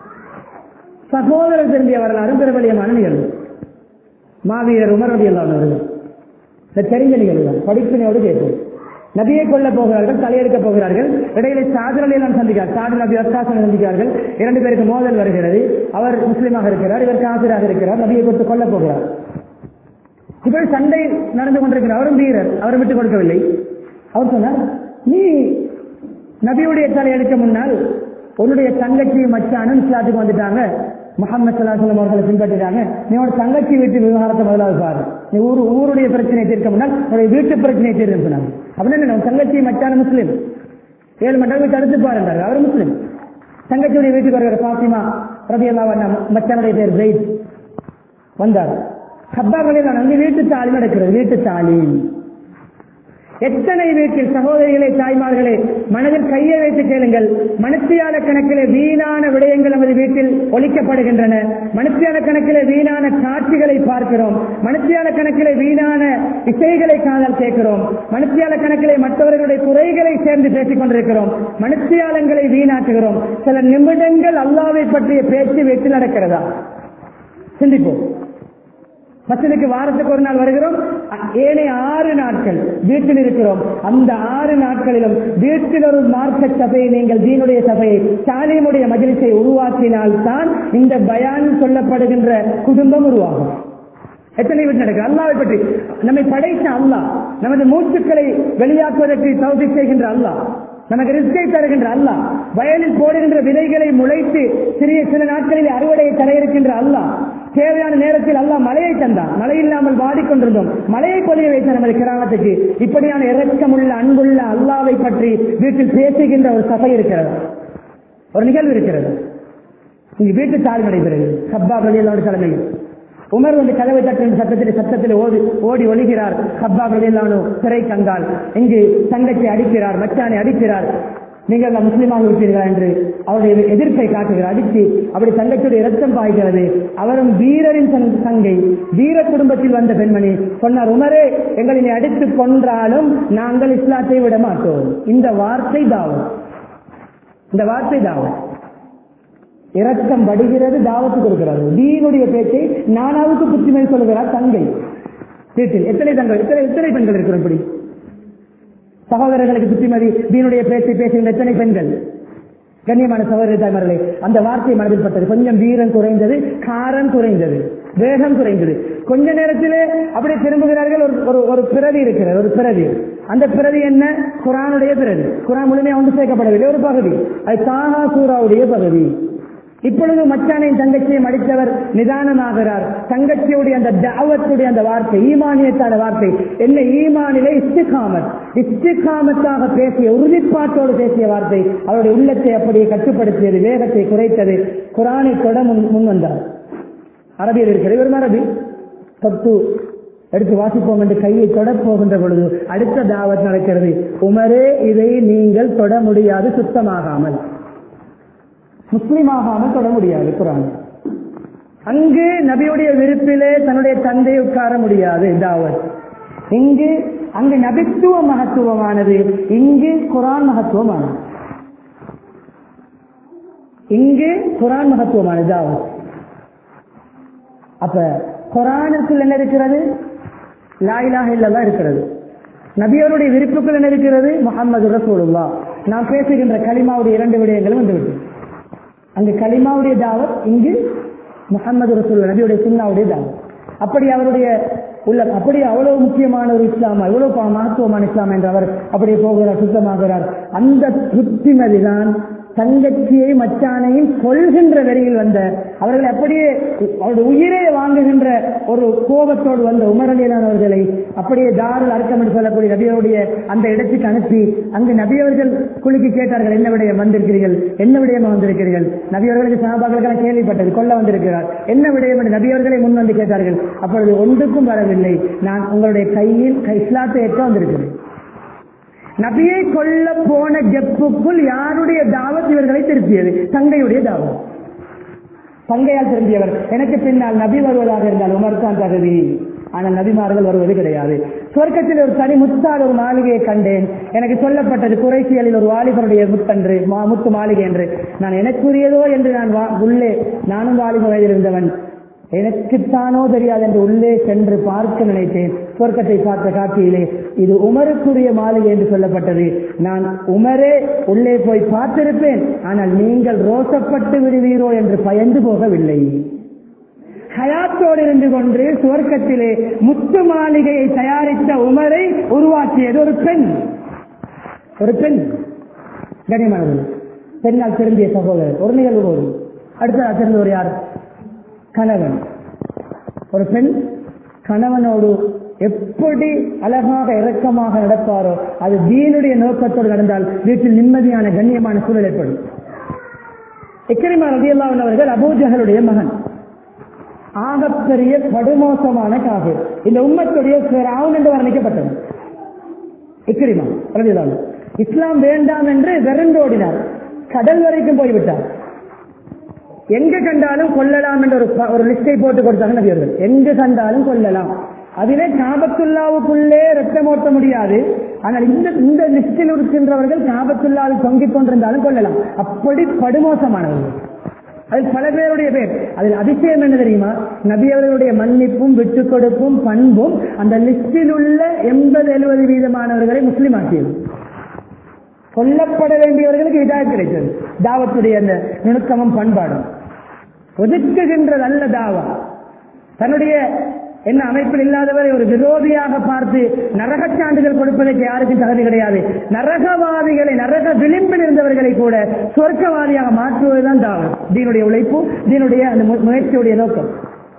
சகோதரர் திரும்பிய வரலாறு பிரபலியமான நிகழ்வு மாவீரர் உமர் ரவி அல்லாஹ் தெரிஞ்ச நிகழ்வு தான் படிப்பினையோடு கேட்போம் நபியை கொல்ல போகிறார்கள் தலையெடுக்க போகிறார்கள் இடையிலே சாதனை எல்லாம் சந்திக்கிறார் சாது நபி அத்தாசனை சந்திக்கிறார்கள் இரண்டு பேருக்கு மோதல் வருகிறது அவர் முஸ்லீமாக இருக்கிறார் இவர் காசிராக இருக்கிறார் நபியை கொடுத்து கொல்ல போகிறார் இப்படி சண்டை நடந்து கொண்டிருக்கிறார் அவரும் வீரர் அவர் விட்டுக் கொடுக்கவில்லை அவர் சொன்னார் நீ நபியுடைய தலையெடுக்க முன்னால் உன்னுடைய தங்கச்சி மச்சானும் இஸ்லாத்துக்கு வந்துட்டாங்க முகமது சல்லாஹலம் அவர்களை பின்பற்றிட்டாங்க நீ உன் தங்கச்சி வீட்டு விவகாரத்தை முதலாவது பாரு நீ ஊர் ஊருடைய பிரச்சனையை தீர்க்க முன்னால் உன்னுடைய வீட்டு பிரச்சனையை தீர்க்க சொன்னாங்க அப்படின்னு உன் தங்கச்சி மச்சான முஸ்லீம் ஏழு மண்டலம் வீட்டு அடுத்து பாருந்தார் அவர் முஸ்லீம் தங்கச்சியுடைய வீட்டுக்கு வருகிற பாத்திமா ரவி அல்லா மச்சானுடைய பேர் ஜெயித் வந்தார் ஹப்பா வழியில் அங்கு வீட்டு தாலி நடக்கிறது வீட்டு தாலி எத்தனை வீட்டில் சகோதரிகளே தாய்மார்களே மனதில் கையை வைத்து கேளுங்கள் மனுத்தியால கணக்கிலே வீணான விடயங்கள் நமது வீட்டில் ஒழிக்கப்படுகின்றன மனுத்தியால கணக்கிலே வீணான காட்சிகளை பார்க்கிறோம் மனுத்தியால கணக்கிலே வீணான இசைகளை காதல் கேட்கிறோம் மனுத்தியால கணக்கிலே மற்றவர்களுடைய குறைகளை சேர்ந்து பேசிக் கொண்டிருக்கிறோம் மனுத்தியாலங்களை வீணாக்குகிறோம் சில நிமிடங்கள் அல்லாவை பற்றிய பேச்சு வீட்டில் நடக்கிறதா சிந்திப்போம் மசனுக்கு வாரத்துக்கு ஒரு நாள் வருகிறோம் ஏனைய ஆறு நாட்கள் வீட்டில் இருக்கிறோம் அந்த ஆறு நாட்களிலும் வீட்டில் ஒரு மார்க்க சபையை நீங்கள் தீனுடைய சபையை சாலியமுடைய மகிழ்ச்சியை உருவாக்கினால் தான் இந்த பயான் சொல்லப்படுகின்ற குடும்பம் உருவாகும் எத்தனை வீட்டு நடக்குது அல்லாவை பற்றி நம்மை படைத்த அல்லாஹ் நமது மூச்சுக்களை வெளியாக்குவதற்கு தகுதி செய்கின்ற அல்லாஹ் நமக்கு ரிஸ்கை தருகின்ற அல்லாஹ் வயலில் போடுகின்ற விதைகளை முளைத்து சிறிய சில நாட்களில் அறுவடையை தர இருக்கின்ற அல்லாஹ் தேவையான நேரத்தில் அல்லாஹ் மழையை தந்தான் மழை இல்லாமல் வாடிக்கொண்டிருந்தோம் மழையை பொழிய வைத்த நமது கிராமத்துக்கு இப்படியான இரக்கமுள்ள அன்புள்ள அல்லாவை பற்றி வீட்டில் பேசுகின்ற ஒரு சபை இருக்கிறது ஒரு நிகழ்வு இருக்கிறது இங்கு வீட்டு தாழ் நடைபெறுகிறது ஹப்பா பிரதியல்லோட தலைமையில் உமர் வந்து கதவை தட்டின் சத்தத்தில் சத்தத்தில் ஓடி ஓடி ஒழுகிறார் ஹப்பா பிரதியல்லானோ சிறை கங்கால் இங்கு தங்கச்சி அடிக்கிறார் மச்சானை அடிக்கிறார் நீங்கள் எல்லாம் முஸ்லீமாக விட்டீர்களா என்று அவருடைய எதிர்ப்பை காட்டுகிறார் அடித்து அப்படி தங்கச்சியுடைய ரத்தம் பாய்கிறது அவரும் வீரரின் தங்கை வீர குடும்பத்தில் வந்த பெண்மணி சொன்னார் உமரே எங்களை நீ அடித்து கொன்றாலும் நாங்கள் இஸ்லாத்தை விட மாட்டோம் இந்த வார்த்தை தாவம் இந்த வார்த்தை தாவம் இரக்கம் வடுகிறது தாவத்து கொடுக்கிறார் தீனுடைய பேச்சை நானாவுக்கு புத்திமை சொல்கிறார் தங்கை வீட்டில் எத்தனை தங்கள் எத்தனை எத்தனை பெண்கள் இருக்கிறோம் இப்படி சகோதரர்களுக்கு புத்திமதி தீனுடைய பேச்சை பேசுகின்ற எத்தனை பெண்கள் கண்ணியமான சகோதர தாய்மார்களே அந்த வார்த்தை மனதில் பட்டது கொஞ்சம் வீரம் குறைந்தது காரம் குறைந்தது வேகம் குறைந்தது கொஞ்ச நேரத்திலே அப்படி திரும்புகிறார்கள் ஒரு ஒரு ஒரு பிறவி இருக்கிறது ஒரு பிறவி அந்த பிறவி என்ன குரானுடைய பிறவி குரான் முழுமையா ஒன்று சேர்க்கப்படவில்லை ஒரு பகுதி அது சாஹா சூராவுடைய பகுதி இப்பொழுது மச்சானையும் தங்கச்சியும் அடித்தவர் நிதானமாகிறார் தங்கச்சியுடைய அந்த தாவத்துடைய அந்த வார்த்தை ஈமானியத்தான வார்த்தை என்ன ஈமானிலே இஸ்திகாமத் இஸ்திகாமத்தாக பேசிய உறுதிப்பாட்டோடு பேசிய வார்த்தை அவருடைய உள்ளத்தை அப்படியே கட்டுப்படுத்தியது வேகத்தை குறைத்தது குரானை தொட முன் முன் வந்தார் அரபியில் இருக்கிறது ஒரு அரபி தொட்டு எடுத்து வாசிப்போம் என்று கையை தொட போகின்ற பொழுது அடுத்த தாவத் நடக்கிறது உமரே இதை நீங்கள் தொட முடியாது சுத்தமாகாமல் முஸ்லிமாகாமல் தொட முடியாது குரான் அங்கு நபியுடைய விருப்பிலே தன்னுடைய தந்தை உட்கார முடியாது தாவத் இங்கு அங்கு நபித்துவ மகத்துவமானது இங்கு குரான் மகத்துவமானது இங்கு குரான் மகத்துவமானது ஆகும் அப்ப குரானுக்குள் என்ன இருக்கிறது லாயிலாக இல்லதான் இருக்கிறது நபியருடைய விருப்புக்குள் என்ன இருக்கிறது முகமது ரசூலுல்லா நாம் பேசுகின்ற கலிமாவுடைய இரண்டு விடயங்களும் வந்துவிட்டு அங்கு கலிமாவுடைய தாவத் இங்கு முகமது ரசூல் நபியுடைய சுண்ணாவுடைய தாவத் அப்படி அவருடைய உள்ள அப்படி அவ்வளவு முக்கியமான ஒரு இஸ்லாம் எவ்வளவு பா- மகத்துவமான இஸ்லாம் என்று அவர் அப்படியே போகிறார் சுத்தமாகிறார் அந்த புத்திமதிதான் தங்கச்சியை மச்சானையும் கொள்கின்ற வெறியில் வந்த அவர்கள் அப்படியே அவருடைய உயிரை வாங்குகின்ற ஒரு கோபத்தோடு வந்த உமரலியலானவர்களை அப்படியே தாருல் அர்க்கம் என்று சொல்லக்கூடிய நபியருடைய அந்த இடத்துக்கு அனுப்பி அங்கு நபியவர்கள் குலுக்கி கேட்டார்கள் என்ன விடயம் வந்திருக்கிறீர்கள் என்ன விடயமா வந்திருக்கிறீர்கள் நபியவர்களுக்கு சாபாக்களுக்கெல்லாம் கேள்விப்பட்டது கொல்ல வந்திருக்கிறார் என்ன விடயம் என்று நபியவர்களை முன் வந்து கேட்டார்கள் அப்பொழுது ஒன்றுக்கும் வரவில்லை நான் உங்களுடைய கையில் கை- இஸ்லாத்தை ஏற்க வந்திருக்கிறேன் நபியை கொல்ல போன ஜெப்புக்குள் யாருடைய தாவத் இவர்களை திருப்பியது தங்கையுடைய தாவத் தங்கையால் திரும்பியவர் எனக்கு பின்னால் நபி வருவதாக இருந்தால் உமர் தான் தகுதி ஆனால் நபிமார்கள் வருவது கிடையாது சொர்க்கத்தில் ஒரு தனி முத்தால் ஒரு மாளிகையை கண்டேன் எனக்கு சொல்லப்பட்டது குறைசியலில் ஒரு வாலிபருடைய முத்தன்று மா- முத்து மாளிகை என்று நான் எனக்குரியதோ என்று நான் வா- உள்ளே நானும் வாலிப வயதில் இருந்தவன் எனக்குத்தானோ தெரியாது என்று உள்ளே சென்று பார்க்க நினைத்தேன் சொர்க்கத்தை பார்த்த காட்சியிலே இது உமருக்குரிய மாளிகை என்று சொல்லப்பட்டது நான் உமரே உள்ளே போய் பார்த்திருப்பேன் ஆனால் நீங்கள் ரோசப்பட்டு விடுவீரோ என்று பயந்து போகவில்லை ஹயாத்தோடு இருந்து கொண்டு சுவர்க்கத்திலே முத்து மாளிகையை தயாரித்த உமரை உருவாக்கியது ஒரு பெண் ஒரு பெண் கனிமனது பெண்ணால் திரும்பிய சகோதரர் ஒரு நிகழ்வு போது அடுத்ததாக திருந்தவர் யார் கணவன் ஒரு பெண் கணவனோடு எப்படி அழகாக இரக்கமாக நடப்பாரோ அது தீனுடைய நோக்கத்தோடு நடந்தால் வீட்டில் நிம்மதியான கண்ணியமான சூழல் ஏற்படும் இக்கரிமா ரதியல்லாவின் அவர்கள் அபூஜகளுடைய மகன் ஆகப்பெரிய படுமோசமான காவிர் இந்த உம்மத்துடைய பிராவன் என்று வர்ணிக்கப்பட்டது இக்ரிமா ரதியல்லாஹு இஸ்லாம் வேண்டாம் என்று வெறுண்டோடினார் கடல் வரைக்கும் போய்விட்டார் எங்க கண்டாலும் கொல்லலாம் என்ற ஒரு ப- ஒரு லிஸ்டை போட்டு கொடுத்தாங்க நபியர்கள் எங்க கண்டாலும் கொல்லலாம் அதிலே காபத்துல்லாவுக்குள்ளே ரத்தம் ஓட்ட முடியாது ஆனால் இந்த இந்த லிஸ்டில் இருக்கின்றவர்கள் காபத்துல்லாவில் தொங்கிக் கொண்டிருந்தாலும் கொல்லலாம் அப்படி படுமோசமானவர்கள் அதில் பல பேருடைய பேர் அதில் அதிசயம் என்ன தெரியுமா நபி அவர்களுடைய மன்னிப்பும் விட்டுக் கொடுப்பும் பண்பும் அந்த லிஸ்டில் உள்ள எண்பது எழுபது வீதமானவர்களை முஸ்லிம் ஆக்கியது கொல்லப்பட வேண்டியவர்களுக்கு இதாக கிடைத்தது தாவத்துடைய அந்த நுணுக்கமும் பண்பாடும் ஒதுக்குகின்றது அல்ல தாவா தன்னுடைய என்ன அமைப்பில் இல்லாதவரை ஒரு விரோதியாக பார்த்து நரக சான்றிதழ் கொடுப்பதற்கு யாருக்கும் தகுதி கிடையாது நரகவாதிகளை நரக விளிம்பில் இருந்தவர்களை கூட சொர்க்கவாதியாக மாற்றுவதுதான் தாவம் தீனுடைய உழைப்பு தீனுடைய அந்த மு- முயற்சியுடைய நோக்கம்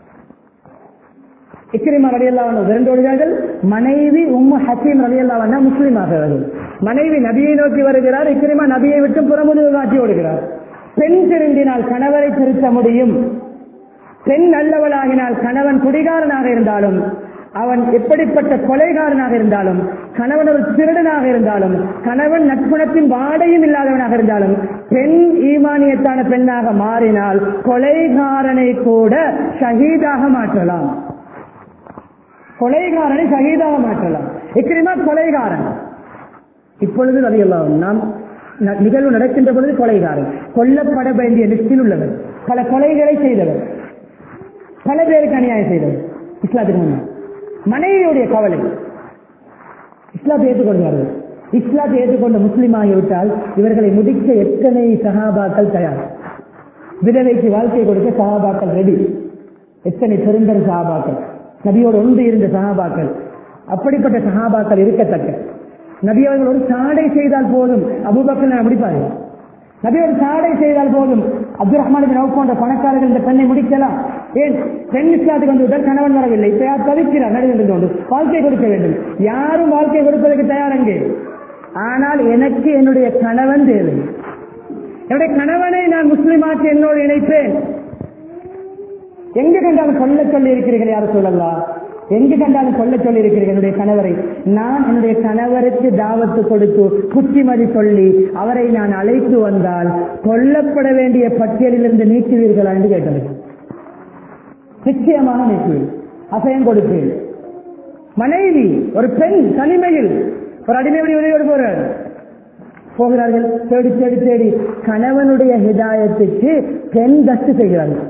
இக்ரிமா ரலியல்லாஹு விரண்டோடுகிறார்கள் மனைவி உம்மு ஹசீம் ரலியல்லாஹு முஸ்லீம் ஆகிறார்கள் மனைவி நபியை நோக்கி வருகிறார் இக்ரிமா நபியை விட்டு புறமுதுகு காட்டி ஓடுகிறார் பெண் திருந்தினால் கணவரை திருத்த முடியும் பெண் நல்லவளாகினால் கணவன் குடிகாரனாக இருந்தாலும் அவன் எப்படிப்பட்ட கொலைகாரனாக இருந்தாலும் கணவன் ஒரு திருடனாக இருந்தாலும் கணவன் நட்புணத்தின் வாடையும் இல்லாதவனாக இருந்தாலும் பெண் ஈமானியத்தான பெண்ணாக மாறினால் கொலைகாரனை கூட ஷஹீதாக மாற்றலாம் கொலைகாரனை ஷஹீதாக மாற்றலாம் இக்கிரிமா கொலைகாரன் இப்பொழுது அதையெல்லாம் நாம் ந- நிகழ்வு நடக்கின்ற பொழுது கொலைகாரன் கொல்லப்பட வேண்டிய லிஸ்டில் உள்ளவர் பல கொலைகளை செய்தவர் பல பேருக்கு அநியாயம் செய்தவர் இஸ்லாத்துக்கு முன்னால் மனைவியுடைய கவலை இஸ்லாத்தை ஏற்றுக்கொள்கிறார்கள் இஸ்லாத்தை ஏற்றுக்கொண்ட முஸ்லீம் ஆகிவிட்டால் இவர்களை முடிக்க எத்தனை சகாபாக்கள் தயார் விதவைக்கு வாழ்க்கை கொடுக்க சகாபாக்கள் ரெடி எத்தனை பெருந்தர் சகாபாக்கள் நபியோடு ஒன்று இருந்த சகாபாக்கள் அப்படிப்பட்ட சகாபாக்கள் இருக்கத்தக்க நபி அவர்கள் ஒரு சாடை செய்தால் போதும் அபூபக்கர் நான் முடிப்பாரு நபி ஒரு சாடை செய்தால் போதும் அப்துல் ரஹ்மான் பின் அவுப் போன்ற பணக்காரர்கள் இந்த பெண்ணை முடிக்கலாம் ஏன் பெண் இஸ்லாத்துக்கு வந்து விட்டால் கணவன் வரவில்லை இப்ப யார் தவிக்கிறார் நடுவில் கொண்டு வாழ்க்கை கொடுக்க வேண்டும் யாரும் வாழ்க்கை கொடுப்பதற்கு தயார் அங்கே ஆனால் எனக்கு என்னுடைய கணவன் தேவை என்னுடைய கணவனை நான் முஸ்லிமாக்கி என்னோடு இணைப்பேன் எங்கு கண்டாலும் சொல்ல சொல்லி இருக்கிறீர்கள் யாரும் சொல்லலாம் எங்கு கண்டாலும் சொல்ல சொல்லி இருக்கிறீர்கள் என்னுடைய கணவரை நான் என்னுடைய கணவருக்கு தாவத்து கொடுத்து புத்திமதி சொல்லி அவரை நான் அழைத்து வந்தால் கொல்லப்பட வேண்டிய பட்டியலிலிருந்து நீக்குவீர்களா என்று கேட்டது நிச்சயமாக நீக்குவேன் அசையம் கொடுப்பேன் மனைவி ஒரு பெண் தனிமையில் ஒரு அடிமையுடைய உதவியோடு போறார் போகிறார்கள் தேடி தேடி தேடி கணவனுடைய ஹிதாயத்துக்கு பெண் தஸ்து செய்கிறார்கள்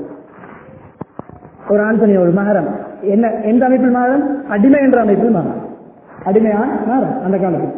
ஒரு ஆண் துணி ஒரு மகரம் என்ன எந்த அமைப்பில் மகரம் அடிமை என்ற அமைப்பில் மகரம் அடிமையான் மகரம் அந்த காலத்தில்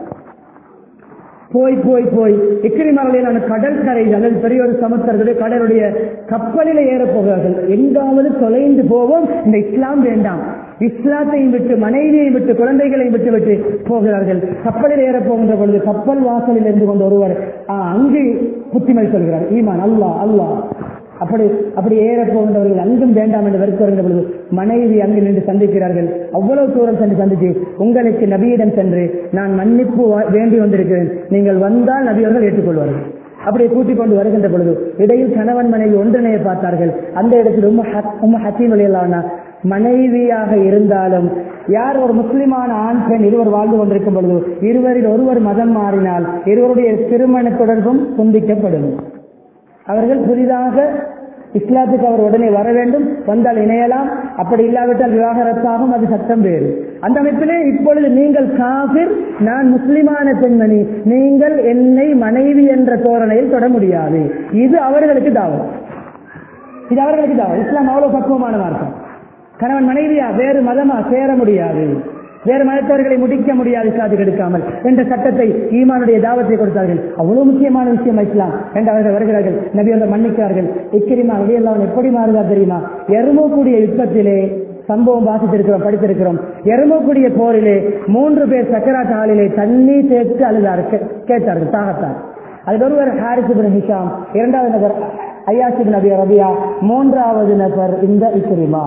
போய் போய் போய் இக்கிரிமலையிலான கடல் கரை அல்லது பெரிய ஒரு சமுத்திரத்துடைய கடலுடைய கப்பலில் ஏறப் போகிறார்கள் எங்காவது தொலைந்து போவோம் இந்த இஸ்லாம் வேண்டாம் இஸ்லாத்தையும் விட்டு மனைவியையும் விட்டு குழந்தைகளையும் விட்டு விட்டு போகிறார்கள் கப்பலில் ஏறப் போகின்ற பொழுது கப்பல் வாசலில் இருந்து கொண்டு ஒருவர் ஆ, அங்கு புத்திமை சொல்கிறார் ஈமான் அல்லாஹ் அல்லாஹ் அப்படி அப்படி ஏறப் போகின்றவர்கள் அங்கும் வேண்டாம் என்று வெறுத்து வருகின்ற பொழுது மனைவி அங்கு நின்று சந்திக்கிறார்கள் அவ்வளவு தூரம் சென்று சந்தித்து உங்களுக்கு நபியிடம் சென்று நான் மன்னிப்பு வா- வேண்டி வந்திருக்கிறேன் நீங்கள் வந்தால் நபியவர்கள் ஏற்றுக்கொள்வார்கள் அப்படியே கூட்டிக் கொண்டு வருகின்ற பொழுது இடையில் கணவன் மனைவி ஒன்றிணைய பார்த்தார்கள் அந்த இடத்தில் உம்ம ஹத்- உம்ம ஹத்தீம் வழியிலான மனைவியாக இருந்தாலும் யார் ஒரு முஸ்லிமான ஆண் பெண் இருவர் வாழ்ந்து கொண்டிருக்கும் பொழுது இருவரில் ஒருவர் மதம் மாறினால் இருவருடைய திருமண தொடர்பும் துண்டிக்கப்படும் அவர்கள் புதிதாக இஸ்லாத்துக்கு அவர் உடனே வர வேண்டும் வந்தால் இணையலாம் அப்படி இல்லாவிட்டால் விவாகரத்தாகும் அது சட்டம் வேறு அந்த அமைப்பிலே இப்பொழுது நீங்கள் காபிர் நான் முஸ்லிமான பெண்மணி நீங்கள் என்னை மனைவி என்ற தோரணையில் தொட முடியாது இது அவர்களுக்கு தாவம் இது அவர்களுக்கு தாவம் இஸ்லாம் அவ்வளவு பக்குவமான மார்க்கம் கணவன் மனைவியா வேறு மதமா சேர முடியாது வேறு மதத்தவர்களை முடிக்க முடியாது இஸ்லாத்துக்கு எடுக்காமல் என்ற சட்டத்தை ஈமானுடைய தாவத்தை கொடுத்தார்கள் அவ்வளவு முக்கியமான விஷயம் இஸ்லாம் என்று அவர்கள் வருகிறார்கள் நபி வந்து மன்னிக்கிறார்கள் இக்கிரிமா வெளியெல்லாம் எப்படி மாறுதா தெரியுமா எருமக்கூடிய யுத்தத்திலே சம்பவம் வாசித்திருக்கிறோம் படித்திருக்கிறோம் எருமக்கூடிய போரிலே மூன்று பேர் சக்கராத் ஹாலிலே தண்ணீர் சேர்த்து அழுதார் கே- கேட்டார்கள் தாகத்தார் அதில் ஒருவர் ஹாரிஸ் பின் ஹிஷாம் இரண்டாவது நபர் ஐயாசி பின் அபி ரபியா மூன்றாவது நபர் இந்த இக்கிரிமா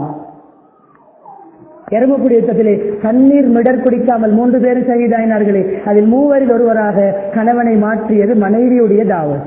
எருமக்குடி யுத்தத்திலே தண்ணீர் மிடர் குடிக்காமல் மூன்று பேரும் சகிதாயினார்களே அதில் மூவரில் ஒருவராக கணவனை மாற்றியது மனைவியுடைய தாவத்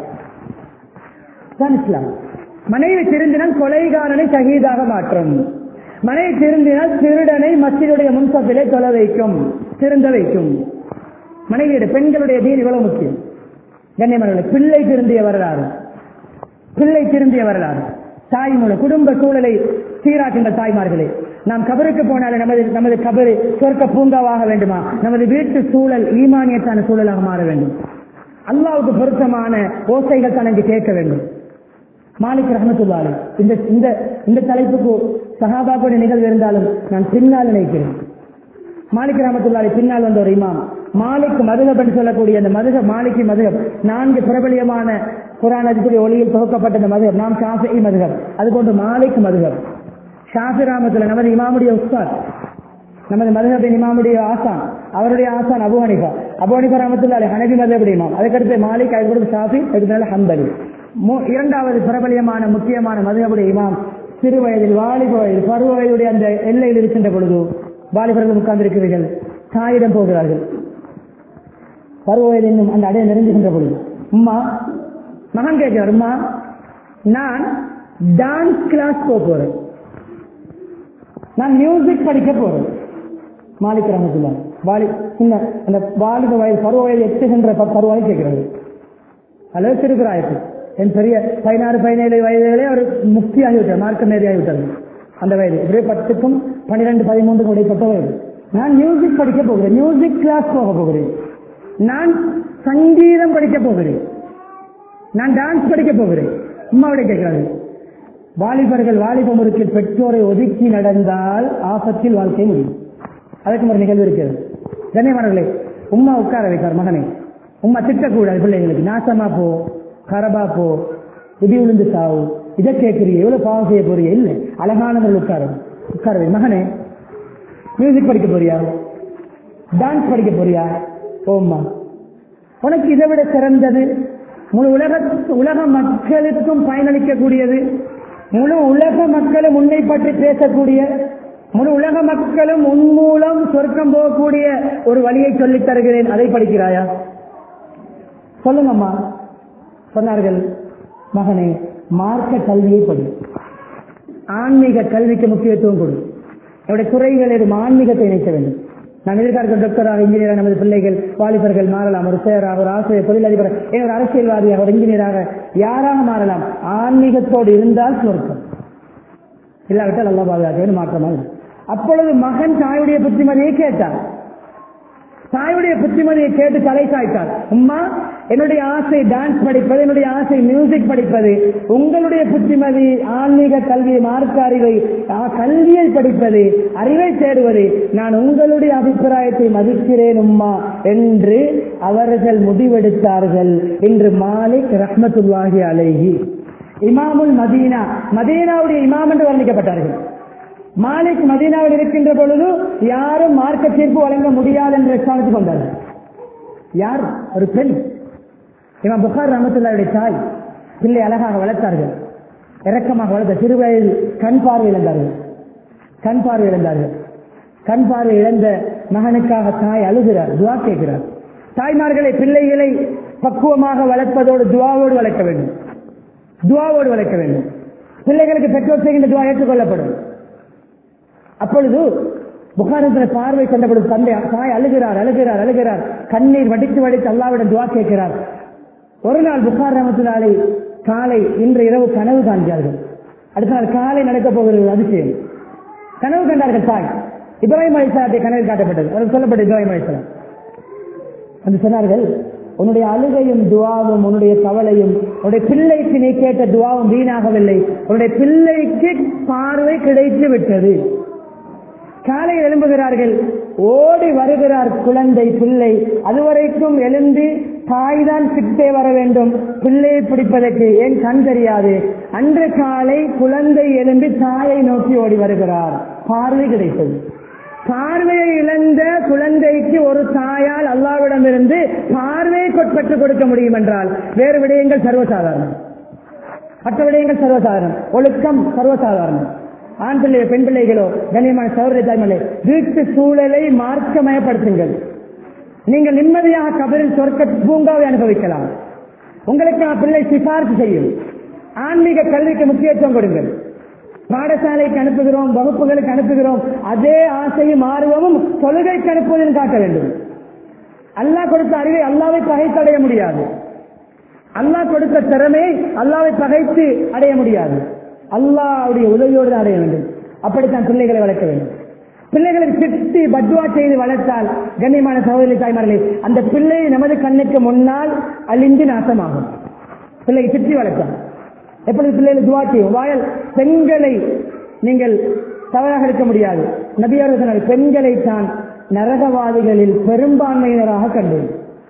தான் இஸ்லாம் மனைவி திருந்தினால் கொலைகாரனை சகிதாக மாற்றும் மனைவி திருந்தினால் திருடனை மஸ்ஜிதுடைய முன்சப்பிலே தொலை வைக்கும் திருந்த வைக்கும் மனைவியுடைய பெண்களுடைய தீன் இவ்வளவு முக்கியம் கண்ணியமான பிள்ளை திருந்திய வரலாறு பிள்ளை திருந்திய வரலாறு தாய் மூலம் குடும்ப சூழலை சீராக்கின்ற தாய்மார்களே நாம் கபருக்கு போனாலும் நமது நமது கபரு சொர்க்க பூங்காவாக வேண்டுமா நமது வீட்டு சூழல் ஈமானியத்தான சூழலாக மாற வேண்டும் அல்லாவுக்கு பொருத்தமான ஓசைகள் தான் இங்கு கேட்க வேண்டும் மாலிக் ரஹமத்துல்லாலே இந்த இந்த இந்த தலைப்புக்கு சஹாபாக்குடைய நிகழ்வு இருந்தாலும் நான் பின்னால் நினைக்கிறேன் மாலிக் ரஹமத்துல்லாலே பின்னால் வந்த ஒரு இமாம் மாலிக் மதுகப் என்று சொல்லக்கூடிய அந்த மதுக மாலிகி மதுகப் நான்கு பிரபலியமான குரான் அதிபுடைய ஒளியில் தொகுக்கப்பட்ட இந்த மதுகப் நாம் ஷாஃபி மதுகப் அதுபோன்று மாலிக் மதுகப் ஷாஃபி ராமத்துல நமது இமாமுடைய உஸ்தாத் நமது மதுகபின் இமாமுடைய ஆசான் அவருடைய ஆசான் அபு ஹனிஃபா அபு ஹனிஃபா ராமத்துல்லாலே ஹனபி மதுகபுடைய இமாம் அதுக்கடுத்து மாலிக் அதுக்கடுத்து ஷாஃபி அதுக்கு மேல ஹம்பலி மூ- இரண்டாவது பிரபலியமான முக்கியமான மதுகபுடைய இமாம் சிறு வயதில் வாலிப வயது பருவ வயதுடைய அந்த எல்லையில் இருக்கின்ற பொழுது வாலிபர்கள் உட்கார்ந்திருக்கிறீர்கள் தாயிடம் போகிறார்கள் பருவ வயது என்னும் அந்த அடைய நெருங்குகின்ற பொழுது உம்மா மகன் கேட்கிறார் உம்மா நான் டான்ஸ் கிளாஸ் போக போறேன் நான் மியூசிக் படிக்க போறேன் மாலிக் ரஹமத்துல்லா வாலி சின்ன அந்த வாலிப வயது பருவ வயது எட்டுகின்ற ப- பருவாய் கேட்கிறது அல்லது சிறுபிராயத்து என் பெரிய பதினாறு பதினேழு வயதிலே அவர் முக்தி ஆகிவிட்டார் மார்க்க மேரி ஆகிவிட்டார் அந்த வயது இப்படியே பத்துக்கும் பன்னிரெண்டு பதிமூன்றுக்கும் இடைப்பட்ட வயது நான் மியூசிக் படிக்க போகிறேன் மியூசிக் கிளாஸ் போக போகிறேன் நான் சங்கீதம் படிக்க போகிறேன் நான் டான்ஸ் படிக்க போகிறேன் அம்மாவிட கேட்கிறார்கள் வாலிபர்கள் வாலிப முறுக்கில் பெற்றோரை ஒதுக்கி நடந்தால் ஆபத்தில் வாழ்க்கை முடியும் அதற்கு ஒரு நிகழ்வு இருக்கிறது கண்ணியமானவர்களே உம்மா உட்கார வைத்தார் மகனை உம்மா திட்டக்கூடாது பிள்ளைங்களுக்கு நாசமா போ கரபா போ இடி விழுந்து சாவு இதை கேட்கிறீங்க எவ்வளவு பாவம் செய்ய போறீங்க இல்ல அழகானவர்கள் உட்கார உட்கார வை மகனே மியூசிக் படிக்க போறியா டான்ஸ் படிக்க போறியா ஓம்மா உனக்கு இதை விட சிறந்தது முழு உலக உலக மக்களுக்கும் பயனளிக்கக்கூடியது முழு உலக மக்களும் உன்னை பற்றி பேசக்கூடிய முழு உலக மக்களும் உன் மூலம் சொர்க்கம் போகக்கூடிய ஒரு வழியை சொல்லித் தருகிறேன் அதை படிக்கிறாயா சொல்லுங்கம்மா சொன்னார்கள் மகனே மார்க்க கல்வியை படி ஆன்மீக கல்விக்கு முக்கியத்துவம் கொடு என்னுடைய துறைகள் எதுவும் ஆன்மீகத்தை இணைக்க வேண்டும் நான் எதிர்பார்க்கிற டாக்டராக இன்ஜினியராக நமது பிள்ளைகள் வாலிபர்கள் மாறலாம் ஒரு சேராக ஒரு ஆசிரியர் தொழிலதிபர் ஏன் ஒரு அரசியல்வாதியாக ஒரு இன்ஜினியராக யாராக மாறலாம் ஆன்மீகத்தோடு இருந்தால் சொர்க்கம் இல்லாவிட்டால் நல்லா பாதுகாக்க மாற்றமாக அப்பொழுது மகன் தாயுடைய புத்திமதியை கேட்டார் தாயுடைய புத்திமதியை கேட்டு தலை சாய்த்தார் அம்மா என்னுடைய ஆசை டான்ஸ் படிப்பது என்னுடைய ஆசை மியூசிக் படிப்பது உங்களுடைய புத்திமதி ஆன்மீக கல்வி மார்க்க அறிவை ஆ, கல்வியை படிப்பது அறிவை தேடுவது நான் உங்களுடைய அபிப்பிராயத்தை மதிக்கிறேன் உம்மா என்று அவர்கள் முடிவெடுத்தார்கள் இன்று மாலிக் ரஹ்மத்துல்லாஹி அலைஹி இமாமுல் மதீனா மதீனாவுடைய இமாம் என்று வர்ணிக்கப்பட்டார்கள் மாலிக் மதீனாவில் இருக்கின்ற பொழுது யாரும் மார்க்க தீர்ப்பு வழங்க முடியாது என்று ஸ்தானத்துக்கு கொண்டார்கள் யார் ஒரு பெண் இவன் புகார் ரமத்துல்லாவுடைய தாய் பிள்ளை அழகாக வளர்த்தார்கள் இரக்கமாக வளர்த்த சிறு வயதில் கண் பார்வை இழந்தார்கள் கண் பார்வை இழந்தார்கள் கண் பார்வை இழந்த மகனுக்காக தாய் அழுகிறார் துவா கேட்கிறார் தாய்மார்களை பிள்ளைகளை பக்குவமாக வளர்ப்பதோடு துவாவோடு வளர்க்க வேண்டும் துவாவோடு வளர்க்க வேண்டும் பிள்ளைகளுக்கு பெற்றோர் செய்கின்ற துவா ஏற்றுக்கொள்ளப்படும் அப்பொழுது புகாரத்தில் பார்வை கொண்ட பொழுது தந்தை தாய் அழுகிறார் அழுகிறார் அழுகிறார் கண்ணீர் வடித்து வடித்து அல்லாவிடம் துவா கேட்கிறார் ஒரு நாள் புகார் ரமத்தினாலே காலை இன்று இரவு கனவு காண்கிறார்கள் அடுத்த நாள் காலை நடக்கப் போகிறது அதிசயம் கனவு கண்டார்கள் தாய் இப்ராஹிம் அலிசலாத்தை கனவில் காட்டப்பட்டது அவருக்கு சொல்லப்பட்ட இப்ராஹிம் அலிசலாம் வந்து சொன்னார்கள் உன்னுடைய அழுகையும் துவாவும் உன்னுடைய கவலையும் உன்னுடைய பிள்ளைக்கு நீ கேட்ட துவாவும் வீணாகவில்லை உன்னுடைய பிள்ளைக்கு பார்வை கிடைத்து விட்டது காலையில் எழும்புகிறார்கள் ஓடி வருகிறார் குழந்தை பிள்ளை அதுவரைக்கும் எழுந்து தாய் தான் கிட்டே வர வேண்டும் பிள்ளையை பிடிப்பதற்கு ஏன் கண் தெரியாது அன்று காலை குழந்தை எழும்பி தாயை நோக்கி ஓடி வருகிறார் பார்வை கிடைத்தது பார்வையை இழந்த குழந்தைக்கு ஒரு தாயால் அல்லாவிடமிருந்து பார்வையை கொ- பெற்றுக் கொடுக்க முடியும் என்றால் வேறு விடயங்கள் சர்வசாதாரணம் மற்ற விடயங்கள் சர்வசாதாரணம் ஒழுக்கம் சர்வசாதாரணம் ஆண் பிள்ளை பெண் பிள்ளைகளோ கண்ணியமான சௌரிய தாய்மலை வீட்டு சூழலை மார்க்கமயப்படுத்துங்கள் நீங்கள் நிம்மதியாக கபரில் சொர்க்க பூங்காவை அனுபவிக்கலாம் உங்களுக்கு ஆ பிள்ளை சிபார்த்து செய்யும் ஆன்மீக கல்விக்கு முக்கியத்துவம் கொடுங்கள் பாடசாலைக்கு அனுப்புகிறோம் வகுப்புகளுக்கு அனுப்புகிறோம் அதே ஆசையும் ஆர்வமும் தொழுகைக்கு அனுப்புவதில் காட்ட வேண்டும் அல்லாஹ் கொடுத்த அறிவை அல்லாவை பகைத்து அடைய முடியாது அல்லாஹ் கொடுத்த திறமையை அல்லாவை பகைத்து அடைய முடியாது அல்லாஹ்வுடைய உதவியோடு தான் அடைய வேண்டும் அப்படித்தான் பிள்ளைகளை வளர்க்க வேண்டும் பிள்ளைகளை திட்டி பத்வா செய்து வளர்த்தால் கண்ணியமான சகோதரி தாய்மார்களே அந்த பிள்ளை நமது கண்ணுக்கு முன்னால் அழிந்து நாசமாகும் பிள்ளையை திட்டி வளர்த்தால் எப்பொழுது பிள்ளைகளை துவா செய்யும் வாயல் பெண்களை நீங்கள் தவறாக இருக்க முடியாது நபியார் சொன்னார் பெண்களை தான் நரகவாதிகளில் பெரும்பான்மையினராக கண்டேன்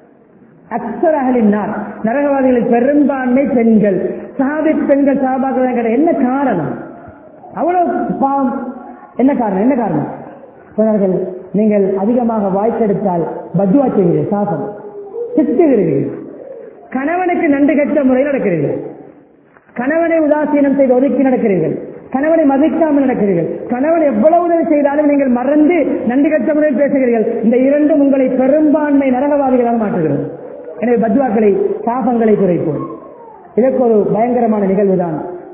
அக்சரகளின் நார் நரகவாதிகளில் பெரும்பான்மை பெண்கள் சாதி பெண்கள் சாபாக்கள் கிடையாது என்ன காரணம் அவ்வளவு பாவம் என்ன காரணம் என்ன காரணம் சொன்னார்கள் நீங்கள் அதிகமாக வாய்க்கெடுத்தால் பத்வா செய்கிறீர்கள் சாசம் திட்டுகிறீர்கள் கணவனுக்கு நன்றி கெட்ட முறையில் நடக்கிறீர்கள் கணவனை உதாசீனம் செய்து ஒதுக்கி நடக்கிறீர்கள் கணவனை மதிக்காமல் நடக்கிறீர்கள் கணவன் எவ்வளவு உதவி செய்தாலும் நீங்கள் மறந்து நன்றி கட்ட முறையில் பேசுகிறீர்கள் இந்த இரண்டும் உங்களை பெரும்பான்மை நரகவாதிகளாக மாற்றுகிறது எனவே பத்வாக்களை சாபங்களை குறைப்போம் இதற்கு ஒரு பயங்கரமான நிகழ்வுதான்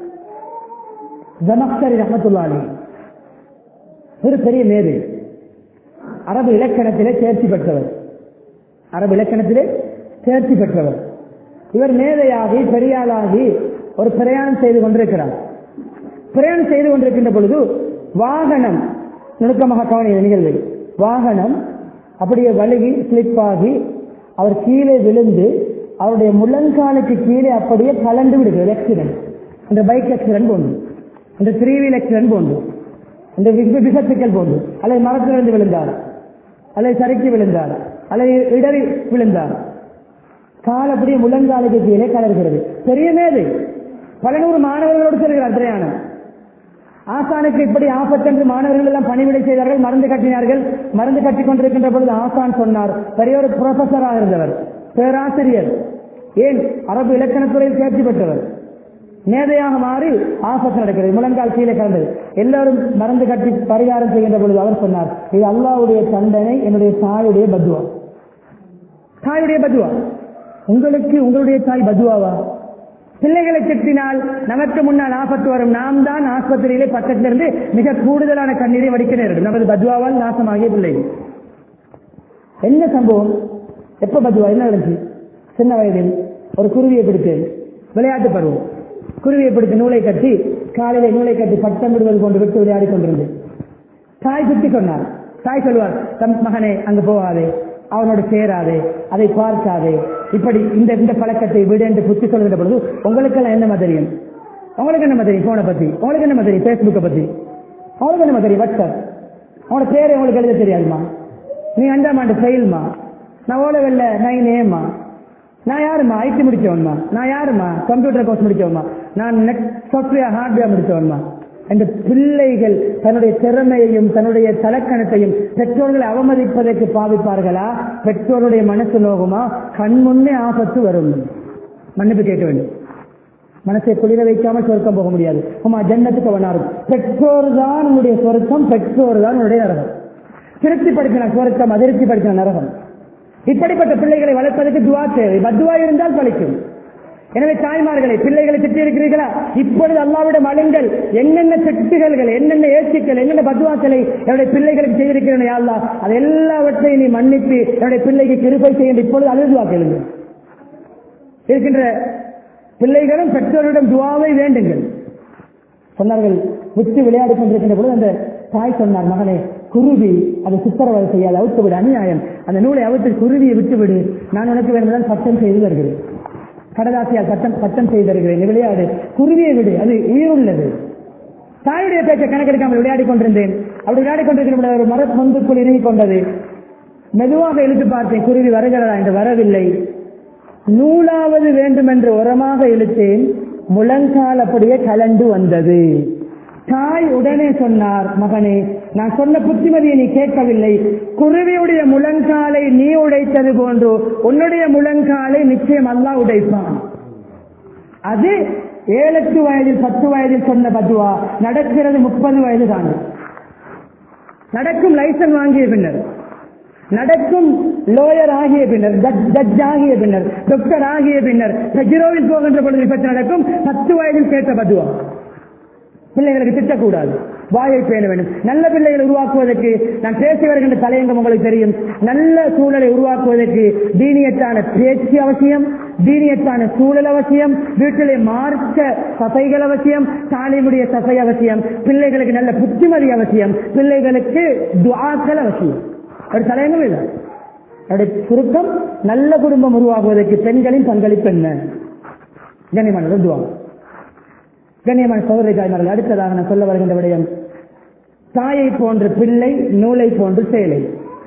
ஜமக்தரி ரஹமத்துல்லாலி ஒரு பெரிய மேதை அரபு இலக்கணத்திலே தேர்ச்சி பெற்றவர் அரபு இலக்கணத்திலே தேர்ச்சி பெற்றவர் இவர் மேதையாகி பெரியாளாகி ஒரு பிரயாணம் செய்து கொண்டிருக்கிறார் பிரயாணம் செய்து கொண்டிருக்கின்ற பொழுது வாகனம் நுணுக்கமாக கவனிய நிகழ்வு வாகனம் அப்படியே வழுகி ஸ்லிப் ஆகி அவர் கீழே விழுந்து அவருடைய முழங்காலுக்கு கீழே அப்படியே கலந்து விடுகிறது ஆக்சிடென்ட் இந்த பைக் ஆக்சிடென்ட் போன்று இந்த த்ரீ வீல் ஆக்சிடென்ட் போன்று இந்த விபத்துக்கள் போன்று அல்லது மரத்திலிருந்து விழுந்தார் அல்லது சறுக்கி விழுந்தார் அல்லது இடறி விழுந்தார் கால் அப்படியே முழங்காலுக்கு கீழே கலர்கிறது பெரிய மேதை பல நூறு மாணவர்களோடு செல்கிறார் பிரயாணம் ஆசானுக்கு இப்படி ஆபத்து என்று மாணவர்கள் எல்லாம் பணிவிடை செய்தார்கள் மருந்து கட்டினார்கள் மருந்து கட்டி கொண்டிருக்கின்ற பொழுது ஆசான் சொன்னார் பெரிய ஒரு புரொஃபஸராக இருந்தவர் பேராசிரியர் ஏன் அரபு இலக்கணத்துறையில் தேர்ச்சி பெற்றவர் மேதையாக மாறி ஆபத்து நடக்கிறது முழங்கால் கீழே கலந்தது எல்லாரும் மருந்து கட்டி பரிகாரம் செய்கின்ற பொழுது அவர் சொன்னார் இது அல்லாவுடைய தண்டனை என்னுடைய தாயுடைய பத்வா தாயுடைய பத்வா உங்களுக்கு உங்களுடைய தாய் பத்வாவா பிள்ளைகளை திட்டினால் நமக்கு முன்னால் ஆபத்து வரும் நாம் தான் ஆஸ்பத்திரியிலே பக்கத்தில் இருந்து மிக கூடுதலான கண்ணீரை வடிக்க நேரிடும் நமது பத்வாவால் நாசமாகிய பிள்ளைகள் என்ன சம்பவம் எப்ப பத்வா என்ன நடந்துச்சு சின்ன வயதில் ஒரு குருவியை பிடித்தேன் விளையாட்டு பருவம் குருவியை பிடித்து நூலை கட்டி காலையில நூலை கட்டி பட்டம் விடுவது கொண்டு விட்டு விளையாடி கொண்டிருந்தேன் தாய் சுத்தி சொன்னார் தாய் சொல்வார் தம் மகனே அங்கு போகாதே அவனோடு சேராதே அதை பார்க்காதே இப்படி இந்த இந்த பழக்கத்தை விடு என்று புத்தி சொல்கிற பொழுது உங்களுக்கெல்லாம் என்னமா தெரியும் உங்களுக்கு என்னமா தெரியும் போனை பத்தி உங்களுக்கு என்னமா தெரியும் பேஸ்புக்கை பத்தி உங்களுக்கு என்னமா தெரியும் வாட்ஸ்அப் உங்களோட பேரை உங்களுக்கு எழுத தெரியாதுமா நீ அஞ்சாம் ஆண்டு ஃபெயில்மா நான் ஓலவெல்ல நைன் ஏமா நான் யாருமா ஐடி முடிச்சவன்மா நான் யாருமா கம்ப்யூட்டர் கோர்ஸ் முடிச்சவன்மா நான் நெட் சாஃப்ட்வேர் ஹார்ட்வேர் முடிச்சவன்மா இந்த பிள்ளைகள் தன்னுடைய திறமையையும் தன்னுடைய தலக்கணத்தையும் பெற்றோர்களை அவமதிப்பதற்கு பாவிப்பார்களா பெற்றோருடைய மனசு நோகுமா கண் முன்னே ஆபத்து வரும் மன்னிப்பு கேட்க வேண்டும் மனசை குளிர வைக்காமல் சொர்க்கம் போக முடியாது உமா ஜன்னத்துக்கு வனாரும் பெற்றோர் தான் உன்னுடைய சொர்க்கம் பெற்றோர் தான் உன்னுடைய நரகம் திருப்திப்படுத்தின சொர்க்கம் அதிருப்திப்படுத்தின நரகம் இப்படிப்பட்ட பிள்ளைகளை வளர்ப்பதற்கு துவா தேவை பத்துவா இருந்தால் பழிக்கும் எனவே தாய்மார்களை பிள்ளைகளை திட்டி இருக்கிறீர்களா இப்பொழுது அல்லாவிடம் அழுங்கள் என்னென்ன திட்டுகள் என்னென்ன ஏச்சுக்கள் என்னென்ன பத்துவாக்களை என்னுடைய பிள்ளைகளுக்கு செய்திருக்கிறேன் அல்லா அது எல்லாவற்றையும் நீ மன்னித்து என்னுடைய பிள்ளைக்கு கிருப்பை செய்ய இப்பொழுது அழுதுவா கேளுங்க இருக்கின்ற பிள்ளைகளும் பெற்றோரிடம் துவாவை வேண்டுங்கள் சொன்னார்கள் விட்டு விளையாடி கொண்டிருக்கின்ற பொழுது அந்த தாய் சொன்னார் மகனே குருவி அதை சித்திரவதை செய்யாது அவுத்து விடு அநியாயம் அந்த நூலை அவுத்து குருவியை விட்டு விடு நான் உனக்கு வேண்டுமென்றால் சட்டம் செய்து வருகிறேன் கடதாசியால் சட்டம் சட்டம் செய்து தருகிறேன் நீ விளையாடு குருவியை விடு அது உயிருள்ளது தாயுடைய பேச்சை கணக்கெடுக்காமல் விளையாடி கொண்டிருந்தேன் அப்படி விளையாடி கொண்டிருக்கிற ஒரு மர பொந்துக்குள் இறங்கிக் கொண்டது மெதுவாக இழுத்து பார்த்தேன் குருவி வருகிறதா என்று வரவில்லை நூலாவது வேண்டும் என்று உரமாக இழுத்தேன் முழங்கால் அப்படியே கலண்டு வந்தது தாய் உடனே சொன்னார் மகனே நான் சொன்ன புத்திமதியை நீ கேட்கவில்லை குருவியுடைய முழங்காலை நீ உடைத்தது போன்று உன்னுடைய முழங்காலை நிச்சயம் அல்லா உடைப்பான் அது ஏழெட்டு வயதில் பத்து வயதில் சொன்ன பத்துவா நடக்கிறது முப்பது வயது தான் நடக்கும் லைசன்ஸ் வாங்கிய பின்னர் நடக்கும் லோயர் ஆகிய பின்னர் ஜட்ஜ் ஆகிய பின்னர் டாக்டர் ஆகிய பின்னர் ஹெஜ்ரோவில் போகின்ற பொழுது விபத்து நடக்கும் பத்து வயதில் கேட்ட பதுவா பிள்ளைகளுக்கு திட்டக்கூடாது வாயை பேண வேண்டும் நல்ல பிள்ளைகளை உருவாக்குவதற்கு நான் பேசி வருகின்ற தலையங்கம் உங்களுக்கு தெரியும் நல்ல சூழலை உருவாக்குவதற்கு தீனியத்தான பேச்சு அவசியம் தீனியத்தான சூழல் அவசியம் வீட்டிலே மார்க்க சபைகள் அவசியம் தாலிமுடைய சபை அவசியம் பிள்ளைகளுக்கு நல்ல புத்திமதி அவசியம் பிள்ளைகளுக்கு துவாக்கள் அவசியம் ஒரு தலையங்கம் இல்லை அவருடைய சுருக்கம் நல்ல குடும்பம் உருவாகுவதற்கு பெண்களின் பங்களிப்பு என்ன கண்ணியமான துவா கண்ணியமான சோதரை தாய்மார்கள் அடுத்ததாக நான் சொல்ல வருகின்ற விடயம் தாயை போன்ற பிள்ளை நூலை போன்று செயலை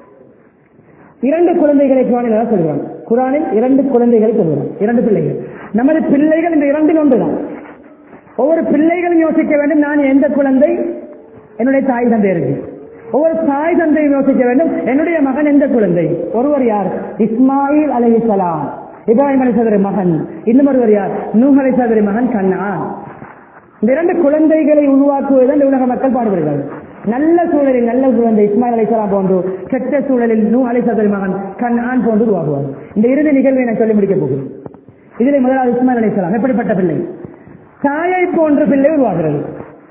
இரண்டு குழந்தைகளை குரானில் சொல்கிறான் குரானில் இரண்டு குழந்தைகளை சொல்கிறான் இரண்டு பிள்ளைகள் நமது பிள்ளைகள் இந்த இரண்டில் ஒன்றுதான் ஒவ்வொரு பிள்ளைகளும் யோசிக்க வேண்டும் நான் எந்த குழந்தை என்னுடைய தாய் தந்தை இருக்கு ஒவ்வொரு தாய் தந்தையும் யோசிக்க வேண்டும் என்னுடைய மகன் எந்த குழந்தை ஒருவர் யார் இஸ்மாயில் அலைசலாம் இப்ராஹிம் அலிசதரி மகன் இன்னும் ஒருவர் யார் நூஹ் அலிசதரி மகன் கண்ணா இந்த இரண்டு குழந்தைகளை உருவாக்குவதுதான் உலக மக்கள் பாடுபடுகிறார்கள் நல்ல சூழலில் நல்ல குழந்தை இஸ்மாயில் அலிசலாம் போன்று கெட்ட சூழலில் நூ அலிசதரி மகன் கண் ஆண் போன்று உருவாகுவார் இந்த இறுதி நிகழ்வை நான் சொல்லி முடிக்கப் போகிறேன் இதில் முதலாவது இஸ்மாயில் அலிசலாம் எப்படிப்பட்ட பிள்ளை தாயை போன்ற பிள்ளை உருவாகிறது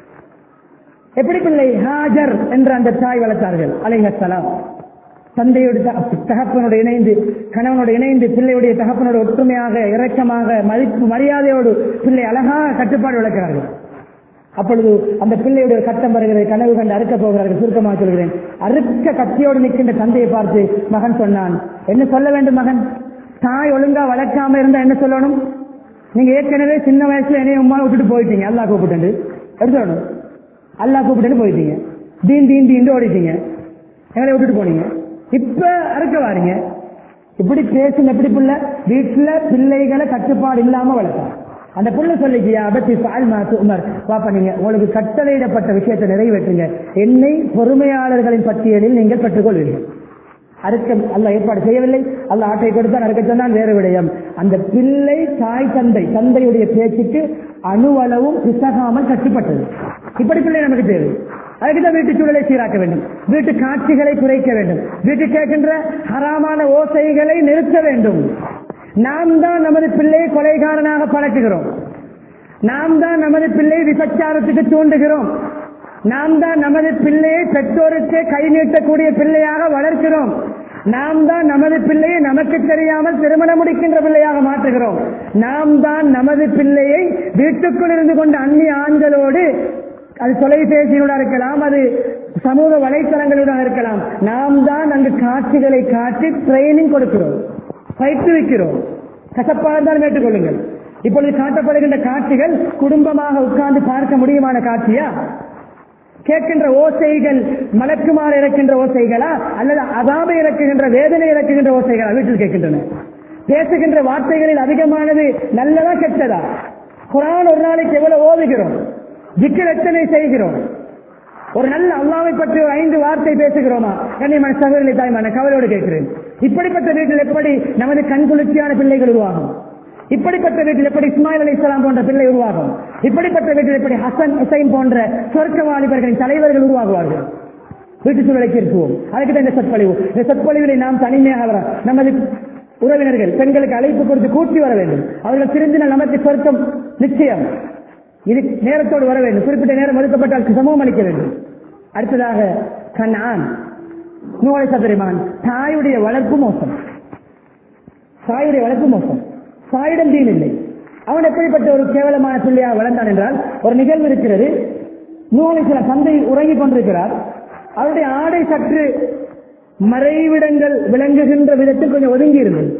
எப்படி பிள்ளை ஹாஜர் என்ற அந்த தாய் வளர்த்தார்கள் அலைஹலாம் தந்தையோடு தகப்பனோடு இணைந்து கணவனோடு இணைந்து பிள்ளையுடைய தகப்பனோடு ஒற்றுமையாக இரக்கமாக மதிப்பு மரியாதையோடு பிள்ளை அழகாக கட்டுப்பாடு வளர்க்கிறார்கள் அப்பொழுது அந்த பிள்ளையுடைய கட்டம் வருகிறது கனவு கண்டு அறுக்க போகிறார்கள் சுருக்கமாக சொல்கிறேன் அறுக்க கத்தியோடு நிற்கின்ற தந்தையை பார்த்து மகன் சொன்னான் என்ன சொல்ல வேண்டும் மகன் தாய் ஒழுங்கா வளர்க்காம இருந்தா என்ன சொல்லணும் நீங்க ஏற்கனவே சின்ன வயசுல என்னைய உமா விட்டுட்டு போயிட்டீங்க அல்லா கூப்பிட்டு எடுத்துடணும் அல்லா கூப்பிட்டு போயிட்டீங்க தீன் தீன் தீண்டு ஓடிட்டீங்க எங்களை விட்டுட்டு போனீங்க இப்ப அறுக்க வாரீங்க இப்படி பேசுங்க எப்படி பிள்ளை வீட்டுல பிள்ளைகளை கட்டுப்பாடு இல்லாம வளர்க்கலாம் அந்த புள்ள சொல்லிக்கியா அபத்தி சால்மாத்து உமர் பாப்பா நீங்க உங்களுக்கு கட்டளையிடப்பட்ட விஷயத்தை நிறைவேற்றுங்க என்னை பொறுமையாளர்களின் பட்டியலில் நீங்கள் பெற்றுக்கொள்வீர்கள் அறுக்க அல்ல ஏற்பாடு செய்யவில்லை அல்ல ஆட்டை கொடுத்தான் அறுக்க சொன்னால் வேறு விடயம் அந்த பிள்ளை தாய் தந்தை தந்தையுடைய பேச்சுக்கு அணுவளவும் பிசகாமல் கட்டுப்பட்டது இப்படி பிள்ளை நமக்கு தேவை அதுக்குதான் வீட்டு சூழலை சீராக்க வேண்டும் வீட்டு காட்சிகளை குறைக்க வேண்டும் வீட்டு கேட்கின்ற ஹராமான ஓசைகளை நிறுத்த வேண்டும் நாம் தான் நமது பிள்ளையை கொலைகாரனாக பழக்குகிறோம் நாம் தான் நமது பிள்ளையை விபச்சாரத்துக்கு தூண்டுகிறோம் நாம் தான் நமது பிள்ளையை பெற்றோருக்கு கை நீட்டக்கூடிய பிள்ளையாக வளர்க்கிறோம் நாம் தான் நமது பிள்ளையை நமக்கு தெரியாமல் திருமணம் முடிக்கின்ற பிள்ளையாக மாற்றுகிறோம் நாம் தான் நமது பிள்ளையை வீட்டுக்குள் இருந்து கொண்ட அந்நிய ஆண்களோடு அது தொலைபேசியோட இருக்கலாம் அது சமூக வலைத்தளங்களுடன் இருக்கலாம் நாம் தான் அங்கு காட்சிகளை காட்டி ட்ரைனிங் கொடுக்கிறோம் பயிற்றுவிக்கிறோம் கசப்பாக இருந்தாலும் ஏற்றுக்கொள்ளுங்கள் இப்பொழுது காட்டப்படுகின்ற காட்சிகள் குடும்பமாக உட்கார்ந்து பார்க்க முடியுமான காட்சியா கேட்கின்ற ஓசைகள் மலக்குமாறு இறக்கின்ற ஓசைகளா அல்லது அதாபை இறக்குகின்ற வேதனை இறக்குகின்ற ஓசைகளா வீட்டில் கேட்கின்றன பேசுகின்ற வார்த்தைகளில் அதிகமானது நல்லதா கெட்டதா குரான் ஒரு நாளைக்கு எவ்வளவு ஓதுகிறோம் ஜிக்கர் எத்தனை செய்கிறோம் ஒரு நல்ல அல்லாவை பற்றி ஒரு ஐந்து வார்த்தை பேசுகிறோமா கண்ணியமான சகோதரி தாய்மான கவலையோடு கேட்கிறேன் இப்படிப்பட்ட வீட்டில் எப்படி நமது கண்குளிர்ச்சியான பிள்ளைகள் உருவாகும் இப்படிப்பட்ட வீட்டில் எப்படி இஸ்மாயில் அலி இஸ்லாம் போன்ற பிள்ளை உருவாகும் இப்படிப்பட்ட வீட்டில் எப்படி ஹசன் ஹுசைன் போன்ற சொர்க்க வாலிபர்களின் தலைவர்கள் உருவாகுவார்கள் வீட்டு சூழலுக்கு இருக்குவோம் அதுக்கு தான் இந்த சொற்பொழிவு இந்த சொற்பொழிவிலை நாம் தனிமையாக வர நமது உறவினர்கள் பெண்களுக்கு அழைப்பு கொடுத்து கூட்டி வர வேண்டும் அவர்கள் திருந்தினால் நமக்கு சொர்க்கம் நிச்சயம் இது நேரத்தோடு வர வேண்டும் குறிப்பிட்ட நேரம் ஒதுக்கப்பட்டால் சமூகம் அளிக்க வேண்டும் அடுத்ததாக கண்ணான் நூலை சதுரிமான் தாயுடைய வளர்ப்பு மோசம் தாயுடைய வளர்ப்பு மோசம் தாயிடம் தீன் இல்லை அவன் எப்படிப்பட்ட ஒரு கேவலமான பிள்ளையா வளர்ந்தான் என்றால் ஒரு நிகழ்வு இருக்கிறது நூலை சில தந்தை உறங்கிக் கொண்டிருக்கிறார் அவருடைய ஆடை சற்று மறைவிடங்கள் விளங்குகின்ற விதத்தில் கொஞ்சம் ஒதுங்கி இருந்தது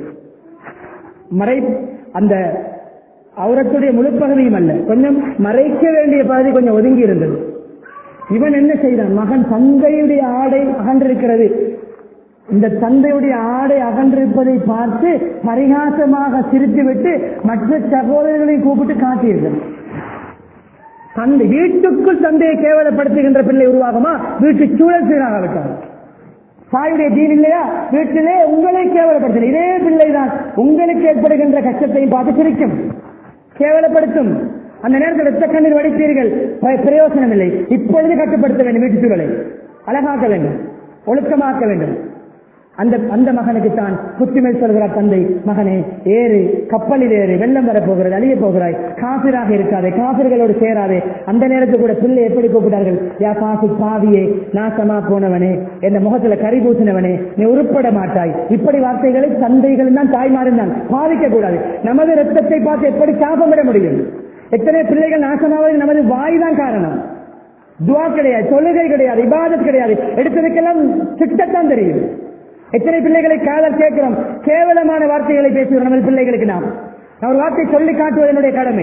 மறை அந்த அவரத்துடைய முழு பகுதியும் அல்ல கொஞ்சம் மறைக்க வேண்டிய பகுதி கொஞ்சம் ஒதுங்கி இருந்தது இவன் என்ன செய்தான் மகன் தந்தையுடைய ஆடை அகன்றிருக்கிறது இந்த தந்தையுடைய ஆடை அகன்றிருப்பதை பார்த்து பரிகாசமாக சிரித்துவிட்டு மற்ற சகோதரர்களை கூப்பிட்டு காட்டியிருக்கிறான் தந்தை வீட்டுக்குள் தந்தையை கேவலப்படுத்துகின்ற பிள்ளை உருவாகுமா வீட்டு சூழல் சீராக விட்டார் தாயுடைய தீன் இல்லையா வீட்டிலே உங்களை கேவலப்படுத்தல இதே பிள்ளைதான் உங்களுக்கு ஏற்படுகின்ற கஷ்டத்தையும் பார்த்து சிரிக்கும் கேவலப்படுத்தும் அந்த நேரத்தில் ரத்த கண்ணீர் வடித்தீர்கள் ப- பிரயோசனம் இல்லை இப்பொழுது கட்டுப்படுத்த வேண்டும் வீட்டு சூழலை அழகாக்க வேண்டும் ஒழுக்கமாக்க வேண்டும் அந்த அந்த மகனுக்கு தான் புத்திமேல் சொல்கிறார் தந்தை மகனே ஏறு கப்பலில் ஏறு வெள்ளம் வரப்போகிறது அழிய போகிறாய் காசிராக இருக்காதே காசிர்களோடு சேராதே அந்த நேரத்தில் கூட பிள்ளை எப்படி கூப்பிட்டார்கள் யா காசு பாவியே நாசமா போனவனே என் முகத்துல கறி பூசினவனே நீ உருப்பட மாட்டாய் இப்படி வார்த்தைகளை தந்தைகள் தான் தாய்மாரும் தான் பாதிக்க கூடாது நமது ரத்தத்தை பார்த்து எப்படி சாபமிட முடியும் எத்தனை பிள்ளைகள் நாசமாவது நமது வாய் தான் காரணம் துவா கிடையாது தொழுகை கிடையாது இபாதத் கிடையாது எடுத்ததுக்கெல்லாம் திட்டத்தான் தெரியுது எத்தனை பிள்ளைகளை காதல் கேட்கிறோம் கேவலமான வார்த்தைகளை பேசுகிறோம் நமது பிள்ளைகளுக்கு நாம் நான் ஒரு வார்த்தை சொல்லி காட்டுவது என்னுடைய கடமை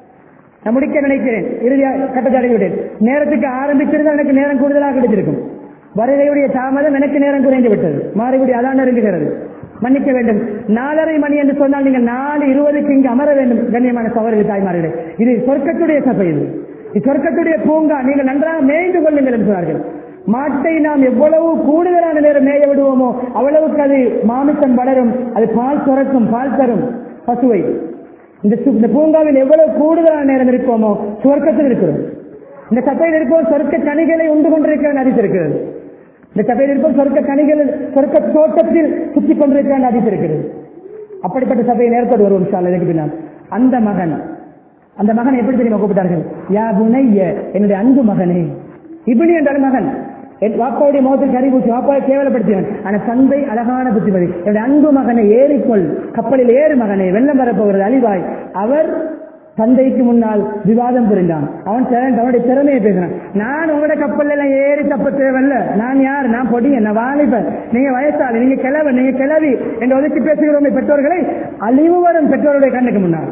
நான் முடிக்க நினைக்கிறேன் இறுதியா கட்டத்தடையுடன் நேரத்துக்கு ஆரம்பிச்சிருந்தால் எனக்கு நேரம் கூடுதலாக கிடைச்சிருக்கும் வருகையுடைய தாமதம் எனக்கு நேரம் குறைந்து விட்டது மாறிவிடி அதான் நெருங்குகிறது மன்னிக்க வேண்டும் நாலரை மணி என்று சொன்னால் நீங்கள் நாலு இருபதுக்கு இங்கு அமர வேண்டும் கண்ணியமான சவர்கள் தாய்மார்களே இது சொர்க்கத்துடைய சபை இது இது சொர்க்கத்துடைய பூங்கா நீங்கள் நன்றாக மேய்ந்து கொள்ளுங்கள் என்று சொன்னார்கள் மாட்டை நாம் எவ்வளவு கூடுதலான நேரம் மேய விடுவோமோ அவ்வளவுக்கு அது மாமிசம் வளரும் அது பால் சுரக்கும் பால் தரும் பசுவை இந்த சு- இந்த பூங்காவில் எவ்வளவு கூடுதலான நேரம் இருப்போமோ சுவர்க்கத்தில் இருக்கிறோம் இந்த சபையில் இருப்போம் சொர்க்க கனிகளை உண்டு கொண்டிருக்கிற அதிர்த்திருக்கிறது இந்த சபையில் இருப்போம் சொர்க்க கனிகள் சொர்க்க தோட்டத்தில் சுற்றி கொண்டிருக்கிற அதிர்த்திருக்கிறது அப்படிப்பட்ட சபையை நேரத்தோடு வருவோம் சார் இதுக்கு பின்னால் அந்த மகன் அந்த மகன் எப்படி தெரியுமா கூப்பிட்டார்கள் யா புனைய என்னுடைய அன்பு மகனே இபினி என்றால் மகன் என் வாப்பாவுடைய முகத்தில் கறி பூசி வாப்பாவை கேவலப்படுத்தியவன் ஆனா தந்தை அழகான புத்திமதி என்னுடைய அன்பு மகனை ஏறிக்கொள் கப்பலில் ஏறு மகனை வெள்ளம் வரப்போகிறது அழிவாய் அவர் தந்தைக்கு முன்னால் விவாதம் புரிந்தான் அவன் திறன் அவனுடைய திறமையை பேசினான் நான் உங்களோட கப்பல்ல எல்லாம் ஏறி தப்ப தேவையில்ல நான் யார் நான் பொடியன் நான் வாலிபன் நீங்க வயசாளி நீங்க கிழவன் நீங்க கிளவி என்று ஒதுக்கி பேசுகிறோம் பெற்றோர்களை அழிவு வரும் பெற்றோருடைய கண்ணுக்கு முன்னால்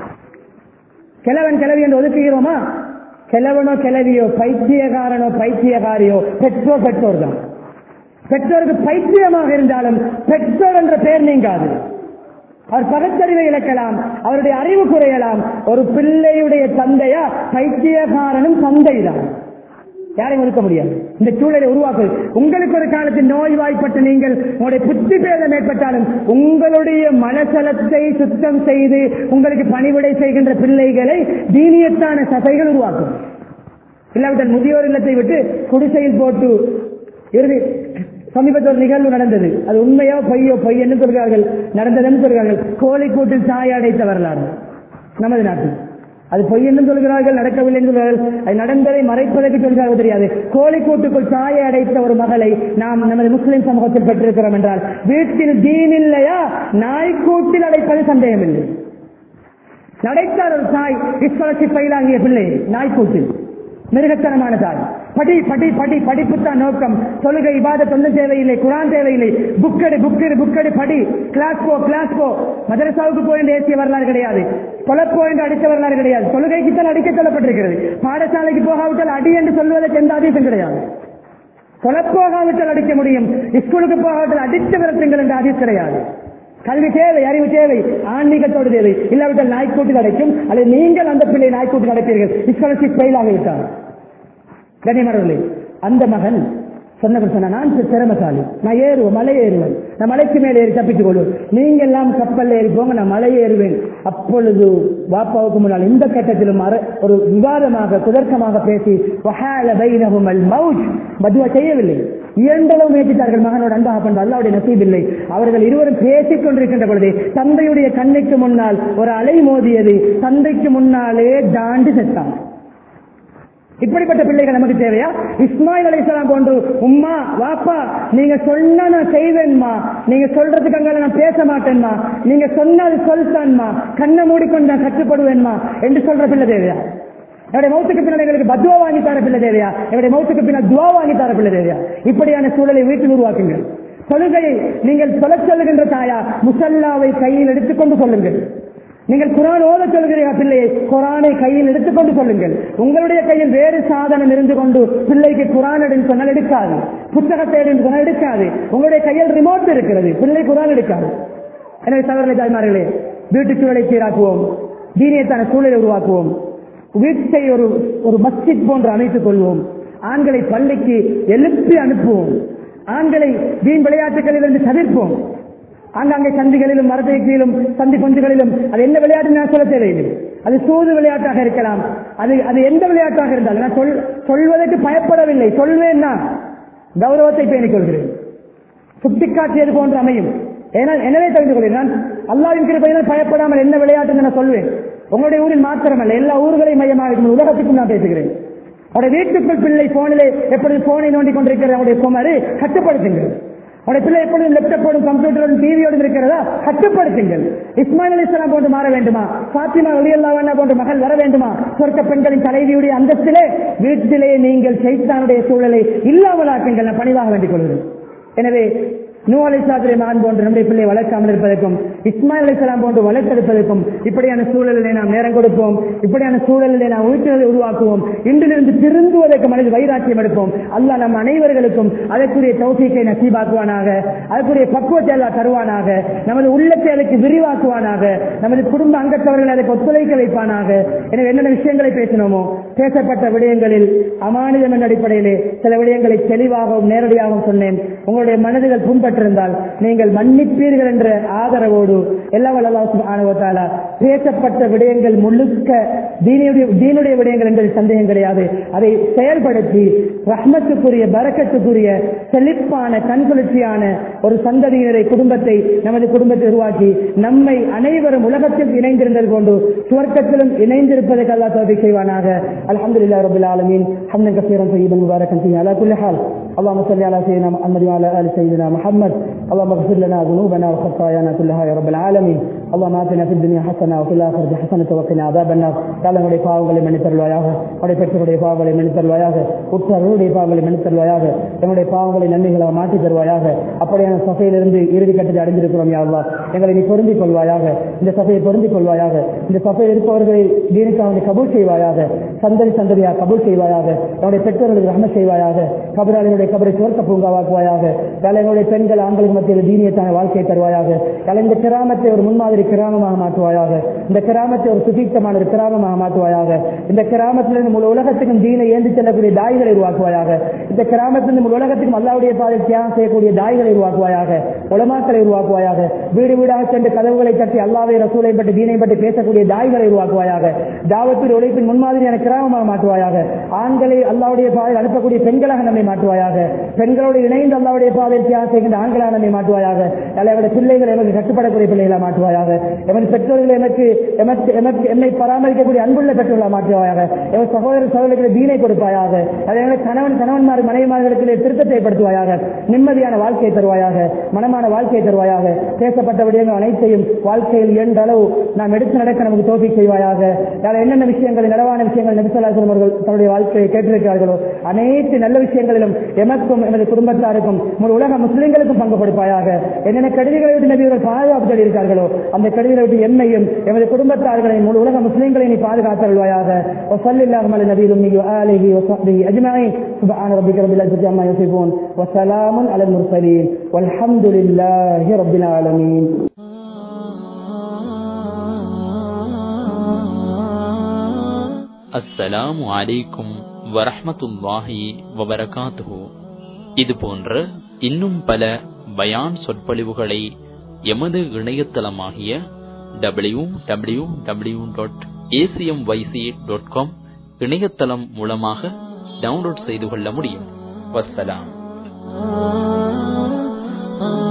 கிழவன் கிளவி என்று ஒதுக்குகிறோமா கிழவனோ கிளவியோ பைத்தியகாரனோ பைத்தியகாரியோ பெற்றோர் பெற்றோர் தான் பெற்றோருக்கு பைத்தியமாக இருந்தாலும் பெற்றோர் என்ற பெயர் நீங்காது அவர் பகத்தறிவை இழக்கலாம் அவருடைய அறிவு குறையலாம் ஒரு பிள்ளையுடைய தந்தையா பைத்தியகாரனும் தந்தை தான் யாரையும் ஒதுக்க முடியாது இந்த சூழலை உருவாக்குவது உங்களுக்கு ஒரு காலத்தில் நோய்வாய்ப்பட்ட நீங்கள் உங்களுடைய புத்தி பேதம் ஏற்பட்டாலும் உங்களுடைய மனசலத்தை சுத்தம் செய்து உங்களுக்கு பணிவிடை செய்கின்ற பிள்ளைகளை தீனியத்தான சபைகள் உருவாக்கும் இல்லாவிட்டால் முதியோர் இல்லத்தை விட்டு குடிசையில் போட்டு இறுதி சமீபத்தில் ஒரு நிகழ்வு நடந்தது அது உண்மையோ பொய்யோ பொய் என்று சொல்கிறார்கள் நடந்ததுன்னு சொல்கிறார்கள் கோழிக்கூட்டில் சாய அடைத்த வரலாறு நமது நாட்டில் அது பொய் என்று சொல்கிறார்கள் நடக்கவில்லை என்று சொல்கிறார்கள் அது நடந்ததை மறைப்பதற்கு சொல்கிறார்கள் தெரியாது கோழிக்கூட்டுக்குள் சாய அடைத்த ஒரு மகளை நாம் நமது முஸ்லிம் சமூகத்தில் பெற்றிருக்கிறோம் என்றால் வீட்டில் தீன் இல்லையா நாய்க்கூட்டில் அடைப்பது சந்தேகம் இல்லை நடைத்தார் ஒரு தாய் ஸ்காலர்ஷிப் பயிலாங்கிய பிள்ளை நாய்க்கூட்டில் மிருகத்தனமான தாய் படி படி படி படிப்பு தான் நோக்கம் தொழுகை இபாத தொண்டு தேவையில்லை குரான் தேவையில்லை புக்கெடு புக்கெடு புக்கெடு படி கிளாஸ் போ கிளாஸ் போ மதரசாவுக்கு போய் என்று ஏசிய வரலாறு கிடையாது கொலப்போ என்று அடித்த வரலாறு கிடையாது தொழுகைக்கு தான் அடிக்க சொல்லப்பட்டிருக்கிறது பாடசாலைக்கு போகாவிட்டால் அடி என்று சொல்வதற்கு எந்த ஆதேசம் கிடையாது கொலப்போகாவிட்டால் அடிக்க முடியும் ஸ்கூலுக்கு போகாவிட்டால் அடித்து விரட்டுங்கள் என்ற ஆதேசம் கிடையாது கல்வி தேவை அறிவு தேவை ஆன்மீகத்தோடு தேவை இல்லாவிட்டால் நாய்க்கூட்டு கிடைக்கும் அல்லது நீங்கள் அந்த பிள்ளை நாய்க்கூட்டு கிடைப்பீர்கள் ஸ்காலர்ஷிப் ஃபெயில் ஆகிவிட்டார் கனிமரவர்களே அந்த மகன் சொன்னவர் சொன்ன நான் திறமசாலி நான் ஏறுவேன் மலை ஏறுவேன் நான் மலைக்கு மேலே ஏறி தப்பித்துக் கொள்வேன் நீங்க எல்லாம் கப்பல் ஏறி போங்க நான் மலை ஏறுவேன் அப்பொழுது வாப்பாவுக்கு முன்னால் இந்த கட்டத்திலும் அர- ஒரு விவாதமாக குதர்க்கமாக பேசி வஹால பைனஹும் அல் மௌஜ் மதுவா செய்யவில்லை இரண்டளவு முயற்சித்தார்கள் மகனோட அன்பாக பண்பு அல்லாவுடைய நசீபில்லை அவர்கள் இருவரும் பேசிக் கொண்டிருக்கின்ற பொழுது தந்தையுடைய கண்ணுக்கு முன்னால் ஒரு அலை மோதியது தந்தைக்கு முன்னாலே தாண்டி செத்தான் இப்படிப்பட்ட பிள்ளைகள் நமக்கு தேவையா இஸ்மாயில் அலைஹிஸ்ஸலாம் போன்று உம்மா வாப்பா நீங்க சொன்னா நான் செய்வேன்மா நீங்க சொல்றதுக்கு அங்க நான் பேச மாட்டேன்மா நீங்க சொன்னது சொல்தான்மா கண்ணை மூடிக்கொண்டு நான் கட்டுப்படுவேன்மா என்று சொல்ற பிள்ளை தேவையா என்னுடைய மௌத்துக்கு பின்னால் எங்களுக்கு பத்துவா வாங்கி தர பிள்ளை தேவையா என்னுடைய மௌத்துக்கு பின்னால் துவா வாங்கி தர பிள்ளை தேவையா இப்படியான சூழலை வீட்டில் உருவாக்குங்கள் தொழுகையை நீங்கள் சொல்ல சொல்லுகின்ற தாயா முசல்லாவை கையில் எடுத்துக்கொண்டு சொல்லுங்கள் நீங்கள் குரான் ஓத சொல்கிறீர்கள் பிள்ளையை குரானை கையில் எடுத்துக்கொண்டு சொல்லுங்கள் உங்களுடைய கையில் வேறு சாதனம் இருந்து கொண்டு பிள்ளைக்கு குரான் எடுன்னு சொன்னால் எடுக்காது புத்தகத்தை எடுன்னு சொன்னால் எடுக்காது உங்களுடைய கையில் ரிமோட் இருக்கிறது பிள்ளை குரான் எடுக்காது எனவே சகோதர தாய்மார்களே வீட்டு சூழலை சீராக்குவோம் தீனியத்தான சூழலை உருவாக்குவோம் வீட்டை ஒரு ஒரு மஸ்ஜித் போன்று அமைத்துக் கொள்வோம் ஆண்களை பள்ளிக்கு எழுப்பி அனுப்புவோம் ஆண்களை வீண் விளையாட்டுகளிலிருந்து தவிர்ப்போம் ஆங்காங்கே சந்திகளிலும் மரத்தைகளிலும் சந்தி பந்துகளிலும் அது என்ன விளையாட்டு நான் சொல்ல தேவையில்லை அது சூது விளையாட்டாக இருக்கலாம் அது அது எந்த விளையாட்டாக இருந்தாலும் நான் சொல் சொல்வதற்கு பயப்படவில்லை சொல்வேன் நான் கௌரவத்தை பேணிக் கொள்கிறேன் சுட்டிக்காட்டியது போன்று அமையும் ஏன்னா எனவே தெரிந்து கொள்கிறேன் நான் அல்லாவின் கிருப்பையினால் பயப்படாமல் என்ன விளையாட்டு நான் சொல்வேன் உங்களுடைய ஊரில் மாத்திரமல்ல எல்லா ஊர்களையும் மையமாக இருக்கும் உலகத்துக்கும் நான் பேசுகிறேன் அவருடைய வீட்டுக்குள் பிள்ளை போனிலே எப்படி போனை நோண்டி கொண்டிருக்கிற அவருடைய குமாரு கட்டுப்படுத்துங்கள் அவருடைய பிள்ளை எப்பொழுதும் லேப்டாப்போடும் கம்ப்யூட்டரோடும் டிவியோடும் இருக்கிறதா கட்டுப்படுத்துங்கள் இஸ்மாயில் அலி இஸ்லாம் போன்று மாற வேண்டுமா பாத்திமா ஒளியல்லாவண்ணா போன்ற மகள் வர வேண்டுமா சொர்க்க பெண்களின் தலைவியுடைய அந்தஸ்திலே வீட்டிலே நீங்கள் சைத்தானுடைய சூழலை இல்லாமலாக்குங்கள் நான் பணிவாக வேண்டிக் கொள்கிறேன் எனவே நூ அலிசாத்திரை மகன் போன்று நம்முடைய பிள்ளை வளர்க்காமல் இருப்பதற்கும் இஸ்மாயில் அலிசலாம் போன்று வளர்த்தெடுப்பதற்கும் இப்படியான சூழலிலே நாம் நேரம் கொடுப்போம் இப்படியான சூழலிலே நாம் உயிர்த்தலை உருவாக்குவோம் இன்றிலிருந்து திருந்துவதற்கு மனது வைராக்கியம் எடுப்போம் அல்லாஹ் நம் அனைவர்களுக்கும் அதற்குரிய தௌசிக்கை நசீபாக்குவானாக அதற்குரிய பக்குவத்தை எல்லாம் தருவானாக நமது உள்ளத்தை அதற்கு விரிவாக்குவானாக நமது குடும்ப அங்கத்தவர்கள் அதற்கு ஒத்துழைக்க வைப்பானாக எனவே என்னென்ன விஷயங்களை பேசினோமோ பேசப்பட்ட விடயங்களில் அமானிதம் என்ற அடிப்படையிலே சில விடயங்களை தெளிவாகவும் நேரடியாகவும் சொன்னேன் உங்களுடைய மனதுகள் புண்பட்டிருந்தால் நீங்கள் மன்னிப்பீர்கள் என்ற ஆதரவோடு எல்லா வல்லவாசுமானவத்தாலா பேசப்பட்ட விடயங்கள் முழுக்க தீனுடைய தீனுடைய விடயங்கள் என்பதில் சந்தேகம் கிடையாது அதை செயல்படுத்தி ரஹ்மத்துக்குரிய பரக்கத்துக்குரிய செழிப்பான கண்குளிர்ச்சியான ஒரு சந்ததியினரை குடும்பத்தை நமது குடும்பத்தை உருவாக்கி நம்மை அனைவரும் உலகத்தில் இணைந்திருந்தது கொண்டு சுவர்க்கத்திலும் இணைந்திருப்பதற்கு அல்லா தோதை செய்வானாக அல்ஹம்துலில்லாஹி ரபில் ஆலமீன் ஹம்தன் கசீரன் சய்யிதன் முபாரக்கன் ஃபீஹி அலா குல்லி ஹால் اللهم صل على سيدنا محمد وعلى ال سيدنا محمد اللهم اغفر لنا ذنوبنا وخطايانا كلها يا رب العالمين اللهم آتنا في الدنيا حسنه وفي الاخره حسنه وقنا عذاب النار காலங்களுடைய பாவங்களை மன்னித்தருள்வாயாக உடைய பெற்றோருடைய பாவங்களை மன்னித்தருள்வாயாக உற்றவர்களுடைய பாவங்களை மன்னித்தருள்வாயாக எங்களுடைய பாவங்களை நன்மைகளாக மாற்றி தருவாயாக அப்படியான சபையிலிருந்து இறுதி கட்டத்தை அடைந்திருக்கிறோம் யா அல்லாஹ் எங்களை நீ பொருந்திக் கொள்வாயாக இந்த சபையை பொருந்திக் கொள்வாயாக இந்த சபையில் இருப்பவர்களை தீனுக்காக கபூல் செய்வாயாக சந்ததி சந்ததியாக கபூல் செய்வாயாக என்னுடைய பெற்றோர்களுக்கு ரஹம செய்வாயாக கபராளிகளுடைய கபரை சுவர்க்க பூங்காவாக்குவாயாக எங்களுடைய பெண்கள் ஆண்களுக்கு மத்தியில் தீனியத்தான வாழ்க்கையை தருவாயாக கலை இந்த கிராமத்தை ஒரு முன்மாதிரி கிராமமாக மாற்றுவாயாக இந்த கிராமத்தை ஒரு சுதீக்தமான ஒரு கிராமமாக மாற்றுவாயாக இந்த கிராமத்திலிருந்து முழு உலகத்துக்கும் தீனை ஏந்தி செல்லக்கூடிய தாய்களை உருவாக்குவாயாக இந்த கிராமத்திலிருந்து முழு உலகத்துக்கும் அல்லாவுடைய பாதை தியாகம் செய்யக்கூடிய தாய்களை உருவாக்குவாயாக உலமாக்களை உருவாக்குவாயாக வீடு வீடாக சென்று கதவுகளை தட்டி அல்லாவை ரசூலை பற்றி தீனை பற்றி பேசக்கூடிய தாய்களை உருவாக்குவாயாக தாவத்தில் உழைப்பின் முன்மாதிரியான கிராமமாக மாற்றுவாயாக ஆண்களை அல்லாவுடைய பாதையில் அனுப்பக்கூடிய பெண்களாக நம்மை மாற்றுவாயாக பெண்களோடு இணைந்து அல்லாவுடைய பாதையில் தியாகம் செய்கின்ற ஆண்களாக நம்மை மாற்றுவாயாக எங்களுடைய பிள்ளைகள் எமக்கு கட்டுப்படக்கூடிய பிள்ளைகளாக மாற்றுவாயாக எமது பெற்றோர்கள் எனக்கு எமக்கு எமக்கு என்னை பராமரிக்கக்கூடிய அன்புள்ள பெற்றோர்களாக மாற்றுவாயாக எமது சகோதர சகோதரர்களுக்கு தீனை கொடுப்பாயாக அதே கணவன் கணவன்மார் மனைவிமார்களுக்கு திருத்தத்தை ஏற்படுத்துவாயாக நிம்மதியான வாழ்க்கையை தருவாயாக மனமான வாழ்க்கையை தருவாயாக பேசப்பட்ட விடயங்கள் அனைத்தையும் வாழ்க்கையில் எந்த அளவு நாம் எடுத்து நடக்க நமக்கு தோல்வி செய்வாயாக யார் என்னென்ன விஷயங்கள் நடவான விஷயங்கள் நபிசல்லாசலம் அவர்கள் தன்னுடைய வாழ்க்கையை கேட்டிருக்கிறார்களோ அனைத்து நல்ல விஷயங்களிலும் எமக்கும் எமது குடும்பத்தாருக்கும் முழு உலக முஸ்லிம்களுக்கும் பங்கு கொடுப்பாயாக என்னென்ன கருவிகளை விட்டு நபிகள் பாதுகாப்பு இருக்கிறார்களோ அந்த கருவிகளை விட்டு எம்மையும் எமது குடும்பத்தார்களையும் முழு உலக முஸ்லிம்களை நீ பாதுகாத்தருள்வாயாக وصل اللهم على النبي الأمي وآله وصحبه أجمعين سبحان ربك رب العزة عما يصفون وسلام على المرسلين والحمد لله رب العالمين அஸ்ஸலாமு அலைக்கும் வரஹ்மத்துல்லாஹி வபரகாத்துஹு இது போன்ற இன்னும் பல பயான் சொற்பொழிவுகளை எமது இணையதளமாகிய W W W dot ACM YC dot com இணையதளம் மூலமாக டவுன்லோட் செய்து கொள்ள முடியும் வஸ்ஸலாம்